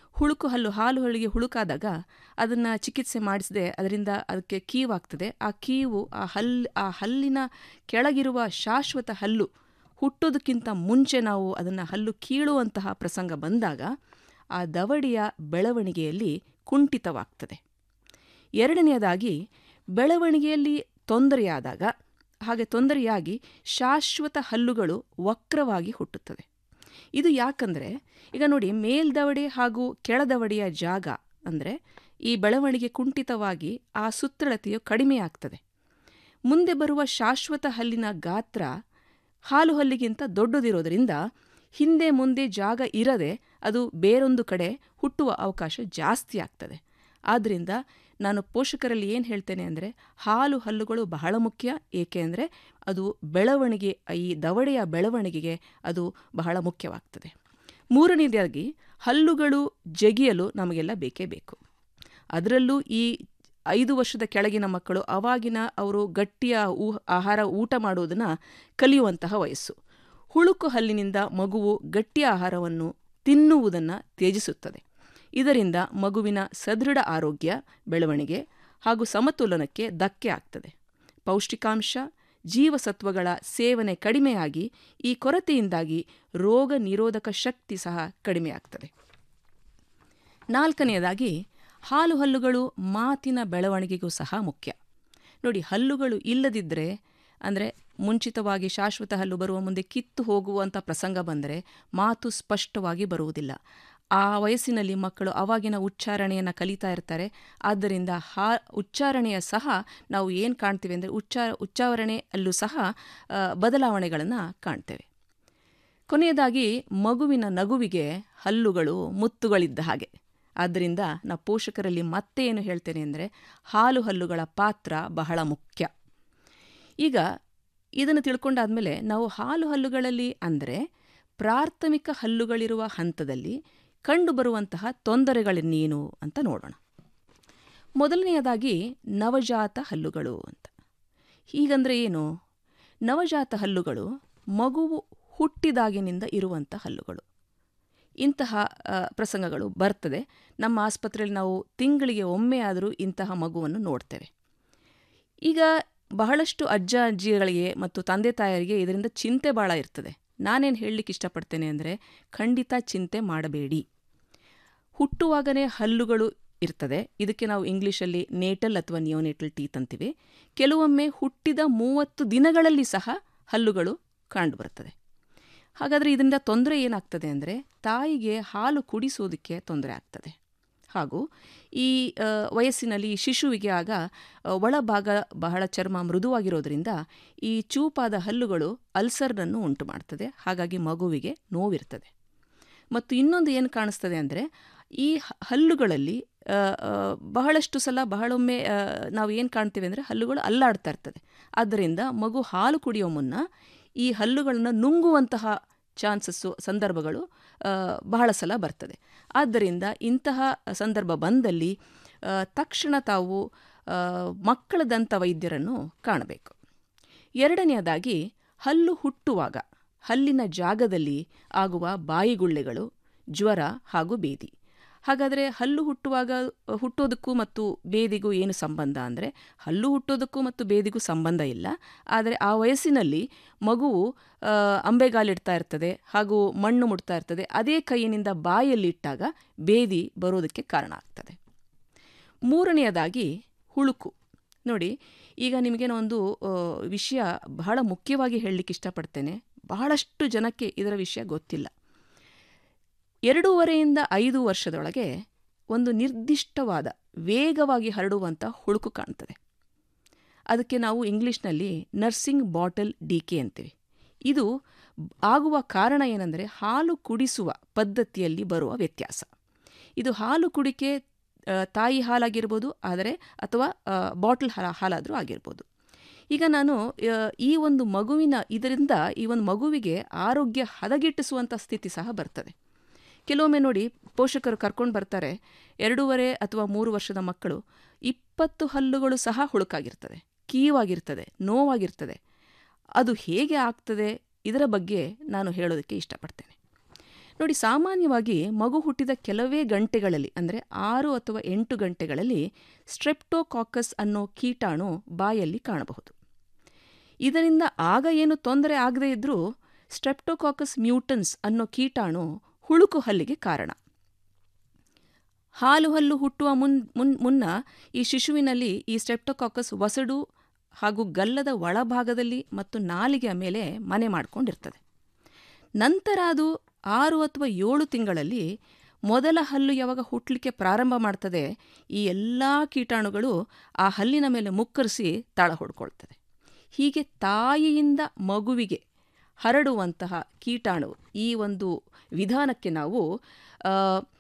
ಹುಳುಕು ಹಲ್ಲು ಹಾಲು ಹಲ್ಲಿಗೆ ಹುಳುಕಾದಾಗ ಅದನ್ನು ಚಿಕಿತ್ಸೆ ಮಾಡಿಸದೆ ಅದರಿಂದ ಅದಕ್ಕೆ ಕೀವಾಗ್ತದೆ ಆ ಕೀವು ಆ ಹಲ್ ಆ ಹಲ್ಲಿನ ಕೆಳಗಿರುವ ಶಾಶ್ವತ ಹಲ್ಲು ಹುಟ್ಟೋದಕ್ಕಿಂತ ಮುಂಚೆ ನಾವು ಅದನ್ನು ಹಲ್ಲು ಕೀಳುವಂತಹ ಪ್ರಸಂಗ ಬಂದಾಗ ಆ ದವಡಿಯ ಬೆಳವಣಿಗೆಯಲ್ಲಿ ಕುಂಠಿತವಾಗ್ತದೆ ಎರಡನೆಯದಾಗಿ ಬೆಳವಣಿಗೆಯಲ್ಲಿ ತೊಂದರೆಯಾದಾಗ ಹಾಗೆ ತೊಂದರೆಯಾಗಿ ಶಾಶ್ವತ ಹಲ್ಲುಗಳು ವಕ್ರವಾಗಿ ಹುಟ್ಟುತ್ತದೆ ಇದು ಯಾಕಂದರೆ ಈಗ ನೋಡಿ ಮೇಲ್ದವಡೆ ಹಾಗೂ ಕೆಳದವಡೆಯ ಜಾಗ ಅಂದರೆ ಈ ಬೆಳವಣಿಗೆ ಕುಂಠಿತವಾಗಿ ಆ ಸುತ್ತಳತೆಯು ಕಡಿಮೆಯಾಗ್ತದೆ ಮುಂದೆ ಬರುವ ಶಾಶ್ವತ ಹಲ್ಲಿನ ಗಾತ್ರ ಹಾಲು ಹಲ್ಲಿಗಿಂತ ದೊಡ್ಡದಿರೋದರಿಂದ ಹಿಂದೆ ಮುಂದೆ ಜಾಗ ಇರದೆ ಅದು ಬೇರೊಂದು ಕಡೆ ಹುಟ್ಟುವ ಅವಕಾಶ ಜಾಸ್ತಿ ಆಗ್ತದೆ ಆದ್ದರಿಂದ ನಾನು ಪೋಷಕರಲ್ಲಿ ಏನು ಹೇಳ್ತೇನೆ ಅಂದರೆ ಹಾಲು ಹಲ್ಲುಗಳು ಬಹಳ ಮುಖ್ಯ ಏಕೆ ಅಂದರೆ ಅದು ಬೆಳವಣಿಗೆ ಈ ದವಡೆಯ ಬೆಳವಣಿಗೆಗೆ ಅದು ಬಹಳ ಮುಖ್ಯವಾಗ್ತದೆ ಮೂರನೇದಾಗಿ ಹಲ್ಲುಗಳು ಜಗಿಯಲು ನಮಗೆಲ್ಲ ಬೇಕೇ ಬೇಕು ಅದರಲ್ಲೂ ಈ ಐದು ವರ್ಷದ ಕೆಳಗಿನ ಮಕ್ಕಳು ಅವಾಗಿನ ಅವರು ಗಟ್ಟಿಯ ಊ ಆಹಾರ ಊಟ ಮಾಡುವುದನ್ನು ಕಲಿಯುವಂತಹ ವಯಸ್ಸು ಹುಳುಕು ಹಲ್ಲಿನಿಂದ ಮಗುವು ಗಟ್ಟಿಯ ಆಹಾರವನ್ನು ತಿನ್ನುವುದನ್ನು ತ್ಯಜಿಸುತ್ತದೆ ಇದರಿಂದ ಮಗುವಿನ ಸದೃಢ ಆರೋಗ್ಯ ಬೆಳವಣಿಗೆ ಹಾಗೂ ಸಮತೋಲನಕ್ಕೆ ಧಕ್ಕೆ ಆಗ್ತದೆ ಪೌಷ್ಟಿಕಾಂಶ ಜೀವಸತ್ವಗಳ ಸೇವನೆ ಕಡಿಮೆಯಾಗಿ ಈ ಕೊರತೆಯಿಂದಾಗಿ ರೋಗ ನಿರೋಧಕ ಶಕ್ತಿ ಸಹ ಕಡಿಮೆಯಾಗ್ತದೆ ನಾಲ್ಕನೆಯದಾಗಿ ಹಾಲು ಹಲ್ಲುಗಳು ಮಾತಿನ ಬೆಳವಣಿಗೆಗೂ ಸಹ ಮುಖ್ಯ ನೋಡಿ ಹಲ್ಲುಗಳು ಇಲ್ಲದಿದ್ದರೆ ಅಂದರೆ ಮುಂಚಿತವಾಗಿ ಶಾಶ್ವತ ಹಲ್ಲು ಬರುವ ಮುಂದೆ ಕಿತ್ತು ಹೋಗುವಂಥ ಪ್ರಸಂಗ ಬಂದರೆ ಮಾತು ಸ್ಪಷ್ಟವಾಗಿ ಬರುವುದಿಲ್ಲ ಆ ವಯಸ್ಸಿನಲ್ಲಿ ಮಕ್ಕಳು ಅವಾಗಿನ ಉಚ್ಚಾರಣೆಯನ್ನು ಕಲಿತಾ ಇರ್ತಾರೆ ಆದ್ದರಿಂದ ಹಾ ಉಚ್ಚಾರಣೆಯ ಸಹ ನಾವು ಏನು ಕಾಣ್ತೀವಿ ಅಂದರೆ ಉಚ್ಚಾರ ಉಚ್ಚಾರಣೆಯಲ್ಲೂ ಸಹ ಬದಲಾವಣೆಗಳನ್ನು ಕಾಣ್ತೇವೆ ಕೊನೆಯದಾಗಿ ಮಗುವಿನ ನಗುವಿಗೆ ಹಲ್ಲುಗಳು ಮುತ್ತುಗಳಿದ್ದ ಹಾಗೆ ಆದ್ದರಿಂದ ನಾವು ಪೋಷಕರಲ್ಲಿ ಮತ್ತೆ ಏನು ಹೇಳ್ತೇನೆ ಅಂದರೆ ಹಾಲು ಹಲ್ಲುಗಳ ಪಾತ್ರ ಬಹಳ ಮುಖ್ಯ ಈಗ ಇದನ್ನು ತಿಳ್ಕೊಂಡಾದ್ಮೇಲೆ ನಾವು ಹಾಲು ಹಲ್ಲುಗಳಲ್ಲಿ ಅಂದರೆ ಪ್ರಾಥಮಿಕ ಹಲ್ಲುಗಳಿರುವ ಹಂತದಲ್ಲಿ ಕಂಡುಬರುವಂತಹ ತೊಂದರೆಗಳನ್ನೇನು ಅಂತ ನೋಡೋಣ ಮೊದಲನೆಯದಾಗಿ ನವಜಾತ ಹಲ್ಲುಗಳು ಅಂತ ಹೀಗಂದರೆ ಏನು ನವಜಾತ ಹಲ್ಲುಗಳು ಮಗುವು ಹುಟ್ಟಿದಾಗಿನಿಂದ ಇರುವಂಥ ಹಲ್ಲುಗಳು ಇಂತಹ ಪ್ರಸಂಗಗಳು ಬರ್ತದೆ ನಮ್ಮ ಆಸ್ಪತ್ರೆಯಲ್ಲಿ ನಾವು ತಿಂಗಳಿಗೆ ಒಮ್ಮೆ ಆದರೂ ಇಂತಹ ಮಗುವನ್ನು ನೋಡ್ತೇವೆ ಈಗ ಬಹಳಷ್ಟು ಅಜ್ಜ ಅಜ್ಜಿಗಳಿಗೆ ಮತ್ತು ತಂದೆ ತಾಯರಿಗೆ ಇದರಿಂದ ಚಿಂತೆ ಭಾಳ ಇರ್ತದೆ ನಾನೇನು ಹೇಳಲಿಕ್ಕೆ ಇಷ್ಟಪಡ್ತೇನೆ ಅಂದರೆ ಖಂಡಿತ ಚಿಂತೆ ಮಾಡಬೇಡಿ ಹುಟ್ಟುವಾಗನೇ ಹಲ್ಲುಗಳು ಇರ್ತದೆ ಇದಕ್ಕೆ ನಾವು ಇಂಗ್ಲೀಷಲ್ಲಿ ನೇಟಲ್ ಅಥವಾ ನಿಯೋನೇಟಲ್ ಟೀತ್ ಅಂತೀವಿ ಕೆಲವೊಮ್ಮೆ ಹುಟ್ಟಿದ ಮೂವತ್ತು ದಿನಗಳಲ್ಲಿ ಸಹ ಹಲ್ಲುಗಳು ಕಂಡುಬರುತ್ತದೆ ಹಾಗಾದರೆ ಇದರಿಂದ ತೊಂದರೆ ಏನಾಗ್ತದೆ ಅಂದರೆ ತಾಯಿಗೆ ಹಾಲು ಕುಡಿಸೋದಕ್ಕೆ ತೊಂದರೆ ಆಗ್ತದೆ ಹಾಗೂ ಈ ವಯಸ್ಸಿನಲ್ಲಿ ಶಿಶುವಿಗೆ ಆಗ ಒಳಭಾಗ ಬಹಳ ಚರ್ಮ ಮೃದುವಾಗಿರೋದ್ರಿಂದ ಈ ಚೂಪಾದ ಹಲ್ಲುಗಳು ಅಲ್ಸರ್ನನ್ನು ಉಂಟು ಮಾಡ್ತದೆ ಹಾಗಾಗಿ ಮಗುವಿಗೆ ನೋವಿರ್ತದೆ ಮತ್ತು ಇನ್ನೊಂದು ಏನು ಕಾಣಿಸ್ತದೆ ಅಂದರೆ ಈ ಹಲ್ಲುಗಳಲ್ಲಿ ಬಹಳಷ್ಟು ಸಲ ಬಹಳೊಮ್ಮೆ ನಾವು ಏನು ಕಾಣ್ತೀವಿ ಅಂದರೆ ಹಲ್ಲುಗಳು ಅಲ್ಲಾಡ್ತಾ ಇರ್ತದೆ ಆದ್ದರಿಂದ ಮಗು ಹಾಲು ಕುಡಿಯೋ ಮುನ್ನ ಈ ಹಲ್ಲುಗಳನ್ನು ನುಂಗುವಂತಹ ಚಾನ್ಸಸ್ಸು ಸಂದರ್ಭಗಳು ಬಹಳ ಸಲ ಬರ್ತದೆ ಆದ್ದರಿಂದ ಇಂತಹ ಸಂದರ್ಭ ಬಂದಲ್ಲಿ ತಕ್ಷಣ ತಾವು ಮಕ್ಕಳ ದಂತ ವೈದ್ಯರನ್ನು ಕಾಣಬೇಕು ಎರಡನೆಯದಾಗಿ ಹಲ್ಲು ಹುಟ್ಟುವಾಗ ಹಲ್ಲಿನ ಜಾಗದಲ್ಲಿ ಆಗುವ ಬಾಯಿಗುಳ್ಳೆಗಳು ಜ್ವರ ಹಾಗೂ ಬೇದಿ ಹಾಗಾದರೆ ಹಲ್ಲು ಹುಟ್ಟುವಾಗ ಹುಟ್ಟೋದಕ್ಕೂ ಮತ್ತು ಬೇದಿಗೂ ಏನು ಸಂಬಂಧ ಅಂದರೆ ಹಲ್ಲು ಹುಟ್ಟೋದಕ್ಕೂ ಮತ್ತು ಬೇದಿಗೂ ಸಂಬಂಧ ಇಲ್ಲ ಆದರೆ ಆ ವಯಸ್ಸಿನಲ್ಲಿ ಮಗುವು ಅಂಬೆಗಾಲಿಡ್ತಾ ಇರ್ತದೆ ಹಾಗೂ ಮಣ್ಣು ಮುಟ್ತಾ ಇರ್ತದೆ ಅದೇ ಕೈಯಿನಿಂದ ಬಾಯಲ್ಲಿಟ್ಟಾಗ ಬೇದಿ ಬರೋದಕ್ಕೆ ಕಾರಣ ಆಗ್ತದೆ ಮೂರನೆಯದಾಗಿ ಹುಳುಕು ನೋಡಿ ಈಗ ನಿಮಗೇನೋ ಒಂದು ವಿಷಯ ಬಹಳ ಮುಖ್ಯವಾಗಿ ಹೇಳಲಿಕ್ಕೆ ಇಷ್ಟಪಡ್ತೇನೆ ಬಹಳಷ್ಟು ಜನಕ್ಕೆ ಇದರ ವಿಷಯ ಗೊತ್ತಿಲ್ಲ ಎರಡೂವರೆಯಿಂದ ಐದು ವರ್ಷದೊಳಗೆ ಒಂದು ನಿರ್ದಿಷ್ಟವಾದ ವೇಗವಾಗಿ ಹರಡುವಂಥ ಹುಳುಕು ಕಾಣ್ತದೆ ಅದಕ್ಕೆ ನಾವು ಇಂಗ್ಲೀಷ್ನಲ್ಲಿ ನರ್ಸಿಂಗ್ ಬಾಟಲ್ ಡಿಕೆ ಅಂತೀವಿ ಇದು ಆಗುವ ಕಾರಣ ಏನಂದರೆ ಹಾಲು ಕುಡಿಸುವ ಪದ್ಧತಿಯಲ್ಲಿ ಬರುವ ವ್ಯತ್ಯಾಸ ಇದು ಹಾಲು ಕುಡಿಕೆ ತಾಯಿ ಹಾಲಾಗಿರ್ಬೋದು ಆದರೆ ಅಥವಾ ಬಾಟಲ್ ಹಾಲಾದರೂ ಆಗಿರ್ಬೋದು ಈಗ ನಾನು ಈ ಒಂದು ಮಗುವಿನ ಇದರಿಂದ ಈ ಒಂದು ಮಗುವಿಗೆ ಆರೋಗ್ಯ ಹದಗೆಟ್ಟಿಸುವಂಥ ಸ್ಥಿತಿ ಸಹ ಬರ್ತದೆ ಕೆಲವೊಮ್ಮೆ ನೋಡಿ ಪೋಷಕರು ಕರ್ಕೊಂಡು ಬರ್ತಾರೆ ಎರಡೂವರೆ ಅಥವಾ ಮೂರು ವರ್ಷದ ಮಕ್ಕಳು ಇಪ್ಪತ್ತು ಹಲ್ಲುಗಳು ಸಹ ಹುಳುಕಾಗಿರ್ತದೆ ಕೀವಾಗಿರ್ತದೆ ನೋವಾಗಿರ್ತದೆ ಅದು ಹೇಗೆ ಆಗ್ತದೆ ಇದರ ಬಗ್ಗೆ ನಾನು ಹೇಳೋದಕ್ಕೆ ಇಷ್ಟಪಡ್ತೇನೆ ನೋಡಿ ಸಾಮಾನ್ಯವಾಗಿ ಮಗು ಹುಟ್ಟಿದ ಕೆಲವೇ ಗಂಟೆಗಳಲ್ಲಿ ಅಂದರೆ ಆರು ಅಥವಾ ಎಂಟು ಗಂಟೆಗಳಲ್ಲಿ ಸ್ಟ್ರೆಪ್ಟೋಕಾಕಸ್ ಅನ್ನೋ ಕೀಟಾಣು ಬಾಯಲ್ಲಿ ಕಾಣಬಹುದು ಇದರಿಂದ ಆಗ ಏನು ತೊಂದರೆ ಆಗದೇ ಇದ್ರೂ ಸ್ಟ್ರೆಪ್ಟೋಕಾಕಸ್ ಮ್ಯೂಟನ್ಸ್ ಅನ್ನೋ ಕೀಟಾಣು ಹುಳುಕು ಹಲ್ಲಿಗೆ ಕಾರಣ ಹಾಲು ಹಲ್ಲು ಹುಟ್ಟುವ ಮುನ್ ಮುನ್ ಮುನ್ನ ಈ ಶಿಶುವಿನಲ್ಲಿ ಈ ಸ್ಟ್ರೆಪ್ಟೋಕಾಕಸ್ ವಸಡು ಹಾಗೂ ಗಲ್ಲದ ಒಳಭಾಗದಲ್ಲಿ ಮತ್ತು ನಾಲಿಗೆಯ ಮೇಲೆ ಮನೆ ಮಾಡಿಕೊಂಡಿರ್ತದೆ ನಂತರ ಅದು ಆರು ಅಥವಾ ಏಳು ತಿಂಗಳಲ್ಲಿ ಮೊದಲ ಹಲ್ಲು ಯಾವಾಗ ಹುಟ್ಟಲಿಕ್ಕೆ ಪ್ರಾರಂಭ ಮಾಡ್ತದೆ ಈ ಎಲ್ಲ ಕೀಟಾಣುಗಳು ಆ ಹಲ್ಲಿನ ಮೇಲೆ ಮುಕ್ಕರಿಸಿ ತಾಳ ಹೊಡ್ಕೊಳ್ತದೆ ಹೀಗೆ ತಾಯಿಯಿಂದ ಮಗುವಿಗೆ ಹರಡುವಂತಹ ಕೀಟಾಣು ಈ ಒಂದು ವಿಧಾನಕ್ಕೆ ನಾವು ಆ,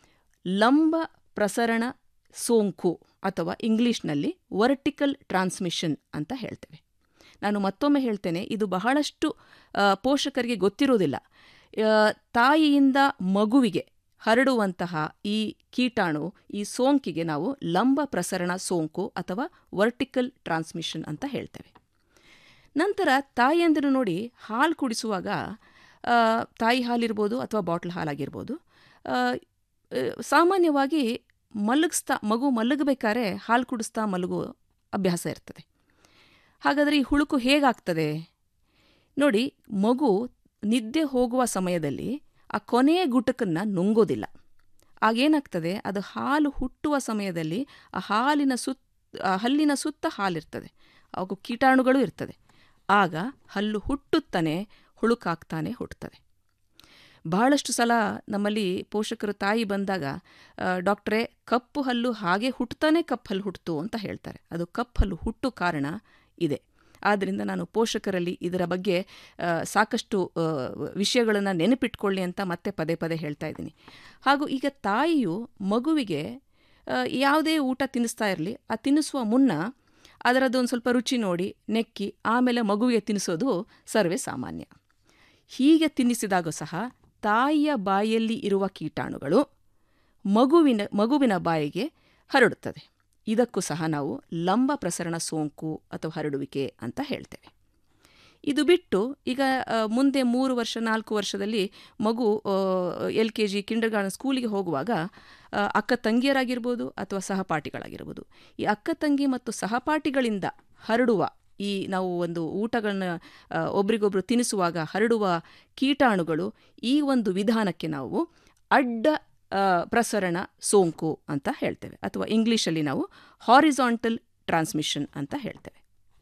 ಲಂಬ ಪ್ರಸರಣ ಸೋಂಕು ಅಥವಾ ಇಂಗ್ಲಿಷ್ನಲ್ಲಿ ವರ್ಟಿಕಲ್ ಟ್ರಾನ್ಸ್ಮಿಷನ್ ಅಂತ ಹೇಳ್ತೇವೆ ನಾನು ಮತ್ತೊಮ್ಮೆ ಹೇಳ್ತೇನೆ ಇದು ಬಹಳಷ್ಟು ಆ, ಪೋಷಕರಿಗೆ ಗೊತ್ತಿರೋದಿಲ್ಲ ಆ, ತಾಯಿಯಿಂದ ಮಗುವಿಗೆ ಹರಡುವಂತಹ ಈ ಕೀಟಾಣು ಈ ಸೋಂಕಿಗೆ ನಾವು ಲಂಬ ಪ್ರಸರಣ ಸೋಂಕು ಅಥವಾ ವರ್ಟಿಕಲ್ ಟ್ರಾನ್ಸ್ಮಿಷನ್ ಅಂತ ಹೇಳ್ತೇವೆ ನಂತರ ತಾಯಿಯಂದಿರು ನೋಡಿ ಹಾಲು ಕುಡಿಸುವಾಗ ಆ, ತಾಯಿ ಹಾಲಿರ್ಬೋದು ಅಥವಾ ಬಾಟ್ಲ್ ಹಾಲಾಗಿರ್ಬೋದು ಆ, ಆ, ಸಾಮಾನ್ಯವಾಗಿ ಮಲಗಿಸ್ತಾ ಮಗು ಮಲಗಬೇಕಾದ್ರೆ ಹಾಲು ಕುಡಿಸ್ತಾ ಮಲಗೋ ಅಭ್ಯಾಸ ಇರ್ತದೆ ಹಾಗಾದರೆ ಈ ಹುಳುಕು ಹೇಗಾಗ್ತದೆ ನೋಡಿ ಮಗು ನಿದ್ದೆ ಹೋಗುವ ಸಮಯದಲ್ಲಿ ಆ ಕೊನೆಯ ಗುಟಕನ್ನು ನುಂಗೋದಿಲ್ಲ ಆಗೇನಾಗ್ತದೆ ಅದು ಹಾಲು ಹುಟ್ಟುವ ಸಮಯದಲ್ಲಿ ಆ ಹಾಲಿನ ಸುತ್ತ ಆ ಹಲ್ಲಿನ ಸುತ್ತ ಹಾಲಿರ್ತದೆ ಹಾಗೂ ಕೀಟಾಣುಗಳು ಇರ್ತದೆ ಆಗ ಹಲ್ಲು ಹುಟ್ಟುತ್ತಾನೆ ಹುಳುಕಾಗ್ತಾನೆ ಹುಟ್ಟುತ್ತದೆ ಬಹಳಷ್ಟು ಸಲ ನಮ್ಮಲ್ಲಿ ಪೋಷಕರು ತಾಯಿ ಬಂದಾಗ ಆ, ಡಾಕ್ಟ್ರೇ ಕಪ್ಪು ಹಲ್ಲು ಹಾಗೆ ಹುಟ್ಟುತ್ತಾನೆ ಕಪ್ಪು ಹಲ್ಲು ಹುಟ್ಟಿತು ಅಂತ ಹೇಳ್ತಾರೆ ಅದು ಕಪ್ಪು ಹಲ್ಲು ಹುಟ್ಟು ಕಾರಣ ಇದೆ ಆದ್ದರಿಂದ ನಾನು ಪೋಷಕರಲ್ಲಿ ಇದರ ಬಗ್ಗೆ ಆ, ಸಾಕಷ್ಟು ವಿಷಯಗಳನ್ನು ನೆನಪಿಟ್ಕೊಳ್ಳಿ ಅಂತ ಮತ್ತೆ ಪದೇ ಪದೇ ಹೇಳ್ತಾ ಇದ್ದೀನಿ ಹಾಗೂ ಈಗ ತಾಯಿಯು ಮಗುವಿಗೆ ಆ, ಯಾವುದೇ ಊಟ ತಿನ್ನಿಸ್ತಾ ಇರಲಿ ಆ ತಿನ್ನಿಸುವ ಮುನ್ನ ಅದರದ್ದು ಒಂದು ಸ್ವಲ್ಪ ರುಚಿ ನೋಡಿ ನೆಕ್ಕಿ ಆಮೇಲೆ ಮಗುವಿಗೆ ತಿನ್ನಿಸೋದು ಸರ್ವೇ ಸಾಮಾನ್ಯ ಹೀಗೆ ತಿನ್ನಿಸಿದಾಗ ಸಹ ತಾಯಿಯ ಬಾಯಲ್ಲಿ ಇರುವ ಕೀಟಾಣುಗಳು ಮಗುವಿನ ಮಗುವಿನ ಬಾಯಿಗೆ ಹರಡುತ್ತದೆ ಇದಕ್ಕೂ ಸಹ ನಾವು ಲಂಬ ಪ್ರಸರಣ ಸೋಂಕು ಅಥವಾ ಹರಡುವಿಕೆ ಅಂತ ಹೇಳ್ತೇವೆ ಇದು ಬಿಟ್ಟು ಈಗ ಆ, ಮುಂದೆ ಮೂರು ವರ್ಷ ನಾಲ್ಕು ವರ್ಷದಲ್ಲಿ ಮಗು L K G kindergarten ಸ್ಕೂಲಿಗೆ ಹೋಗುವಾಗ ಆ, ಅಕ್ಕ ತಂಗಿಯರಾಗಿರ್ಬೋದು ಅಥವಾ ಸಹಪಾಠಿಗಳಾಗಿರ್ಬೋದು ಈ ಅಕ್ಕ ತಂಗಿ ಮತ್ತು ಸಹಪಾಠಿಗಳಿಂದ ಹರಡುವ ಈ ನಾವು ಒಂದು ಊಟಗಳನ್ನ ಆ, ಒಬ್ರಿಗೊಬ್ರು ತಿನ್ನಿಸುವಾಗ ಹರಡುವ ಕೀಟಾಣುಗಳು ಈ ಒಂದು ವಿಧಾನಕ್ಕೆ ನಾವು ಅಡ್ಡ ಆ, ಪ್ರಸರಣ ಸೋಂಕು ಅಂತ ಹೇಳ್ತೇವೆ ಅಥವಾ ಇಂಗ್ಲೀಷಲ್ಲಿ ನಾವು ಹಾರಿಸಾಂಟಲ್ ಟ್ರಾನ್ಸ್ಮಿಷನ್ ಅಂತ ಹೇಳ್ತೇವೆ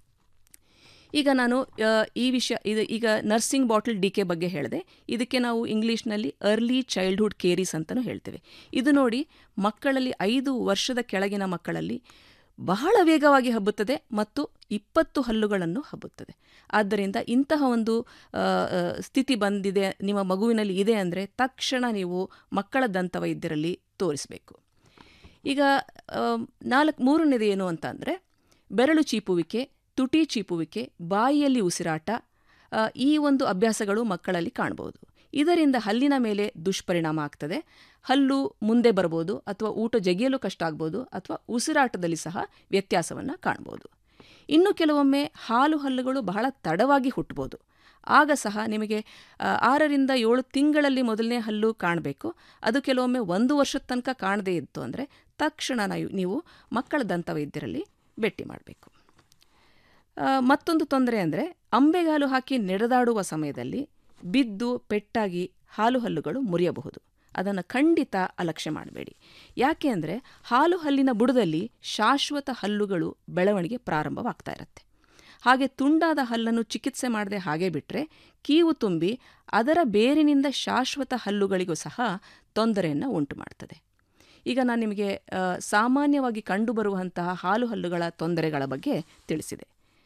ಈಗ ನಾನು ಆ, ಈ ವಿಷಯ ಇದು ಈಗ ನರ್ಸಿಂಗ್ ಬಾಟಲ್ ಡಿ ಕೆ ಬಗ್ಗೆ ಹೇಳಿದೆ ಇದಕ್ಕೆ ನಾವು ಇಂಗ್ಲೀಷ್ನಲ್ಲಿ ಅರ್ಲಿ ಚೈಲ್ಡ್ಹುಡ್ ಕೇರೀಸ್ ಅಂತಲೂ ಹೇಳ್ತೇವೆ ಇದು ನೋಡಿ ಮಕ್ಕಳಲ್ಲಿ ಐದು ವರ್ಷದ ಕೆಳಗಿನ ಮಕ್ಕಳಲ್ಲಿ ಬಹಳ ವೇಗವಾಗಿ ಹಬ್ಬುತ್ತದೆ ಮತ್ತು ಇಪ್ಪತ್ತು ಹಲ್ಲುಗಳನ್ನು ಹಬ್ಬುತ್ತದೆ ಆದ್ದರಿಂದ ಇಂತಹ ಒಂದು ಆ, ಆ, ಸ್ಥಿತಿ ಬಂದಿದೆ ನಿಮ್ಮ ಮಗುವಿನಲ್ಲಿ ಇದೆ ಅಂದರೆ ತಕ್ಷಣ ನೀವು ಮಕ್ಕಳ ದಂತವೈದ್ಯರಲ್ಲಿ ತೋರಿಸಬೇಕು ಈಗ ನಾಲ್ಕು ಮೂರನೇದು ಏನು ಅಂತ ಅಂದರೆ ಬೆರಳು ಚೀಪುವಿಕೆ ತುಟಿ ಚೀಪುವಿಕೆ ಬಾಯಿಯಲ್ಲಿ ಉಸಿರಾಟ ಆ, ಈ ಒಂದು ಅಭ್ಯಾಸಗಳು ಮಕ್ಕಳಲ್ಲಿ ಕಾಣಬಹುದು ಇದರಿಂದ ಹಲ್ಲಿನ ಮೇಲೆ ದುಷ್ಪರಿಣಾಮ ಆಗ್ತದೆ ಹಲ್ಲು ಮುಂದೆ ಬರ್ಬೋದು ಅಥವಾ ಊಟ ಜಗಿಯಲು ಕಷ್ಟ ಆಗ್ಬೋದು ಅಥವಾ ಉಸಿರಾಟದಲ್ಲಿ ಸಹ ವ್ಯತ್ಯಾಸವನ್ನು ಕಾಣ್ಬೋದು ಇನ್ನು ಕೆಲವೊಮ್ಮೆ ಹಾಲು ಹಲ್ಲುಗಳು ಬಹಳ ತಡವಾಗಿ ಹುಟ್ಟಬಹುದು ಆಗ ಸಹ ನಿಮಗೆ ಆ, ಆರರಿಂದ ಏಳು ತಿಂಗಳಲ್ಲಿ ಮೊದಲನೇ ಹಲ್ಲು ಕಾಣಬೇಕು ಅದು ಕೆಲವೊಮ್ಮೆ ಒಂದು ವರ್ಷದ ತನಕ ಕಾಣದೇ ಇತ್ತು ಅಂದರೆ ತಕ್ಷಣ ನಾವು ನೀವು ಮಕ್ಕಳ ದಂತವೈದ್ಯರಲ್ಲಿ ಭೇಟಿ ಮಾಡಬೇಕು ಆ, ಮತ್ತೊಂದು ತೊಂದರೆ ಅಂದರೆ ಅಂಬೆಗಾಲು ಹಾಕಿ ನಡೆದಾಡುವ ಸಮಯದಲ್ಲಿ ಬಿದ್ದು ಪೆಟ್ಟಾಗಿ ಹಾಲು ಹಲ್ಲುಗಳು ಮುರಿಯಬಹುದು ಅದನ್ನು ಖಂಡಿತ ಅಲಕ್ಷ್ಯ ಮಾಡಬೇಡಿ ಯಾಕೆ ಅಂದರೆ ಹಾಲು ಹಲ್ಲಿನ ಬುಡದಲ್ಲಿ ಶಾಶ್ವತ ಹಲ್ಲುಗಳು ಬೆಳವಣಿಗೆ ಪ್ರಾರಂಭವಾಗ್ತಾ ಇರುತ್ತೆ ಹಾಗೆ ತುಂಡಾದ ಹಲ್ಲನ್ನು ಚಿಕಿತ್ಸೆ ಮಾಡದೆ ಹಾಗೆ ಬಿಟ್ಟರೆ ಕೀವು ತುಂಬಿ ಅದರ ಬೇರಿನಿಂದ ಶಾಶ್ವತ ಹಲ್ಲುಗಳಿಗೂ ಸಹ ತೊಂದರೆಯನ್ನು ಉಂಟು ಮಾಡ್ತದೆ ಈಗ ನಾನು ನಿಮಗೆ ಆ, ಸಾಮಾನ್ಯವಾಗಿ ಕಂಡುಬರುವಂತಹ ಹಾಲು ಹಲ್ಲುಗಳ ತೊಂದರೆಗಳ ಬಗ್ಗೆ ತಿಳಿಸಿದೆ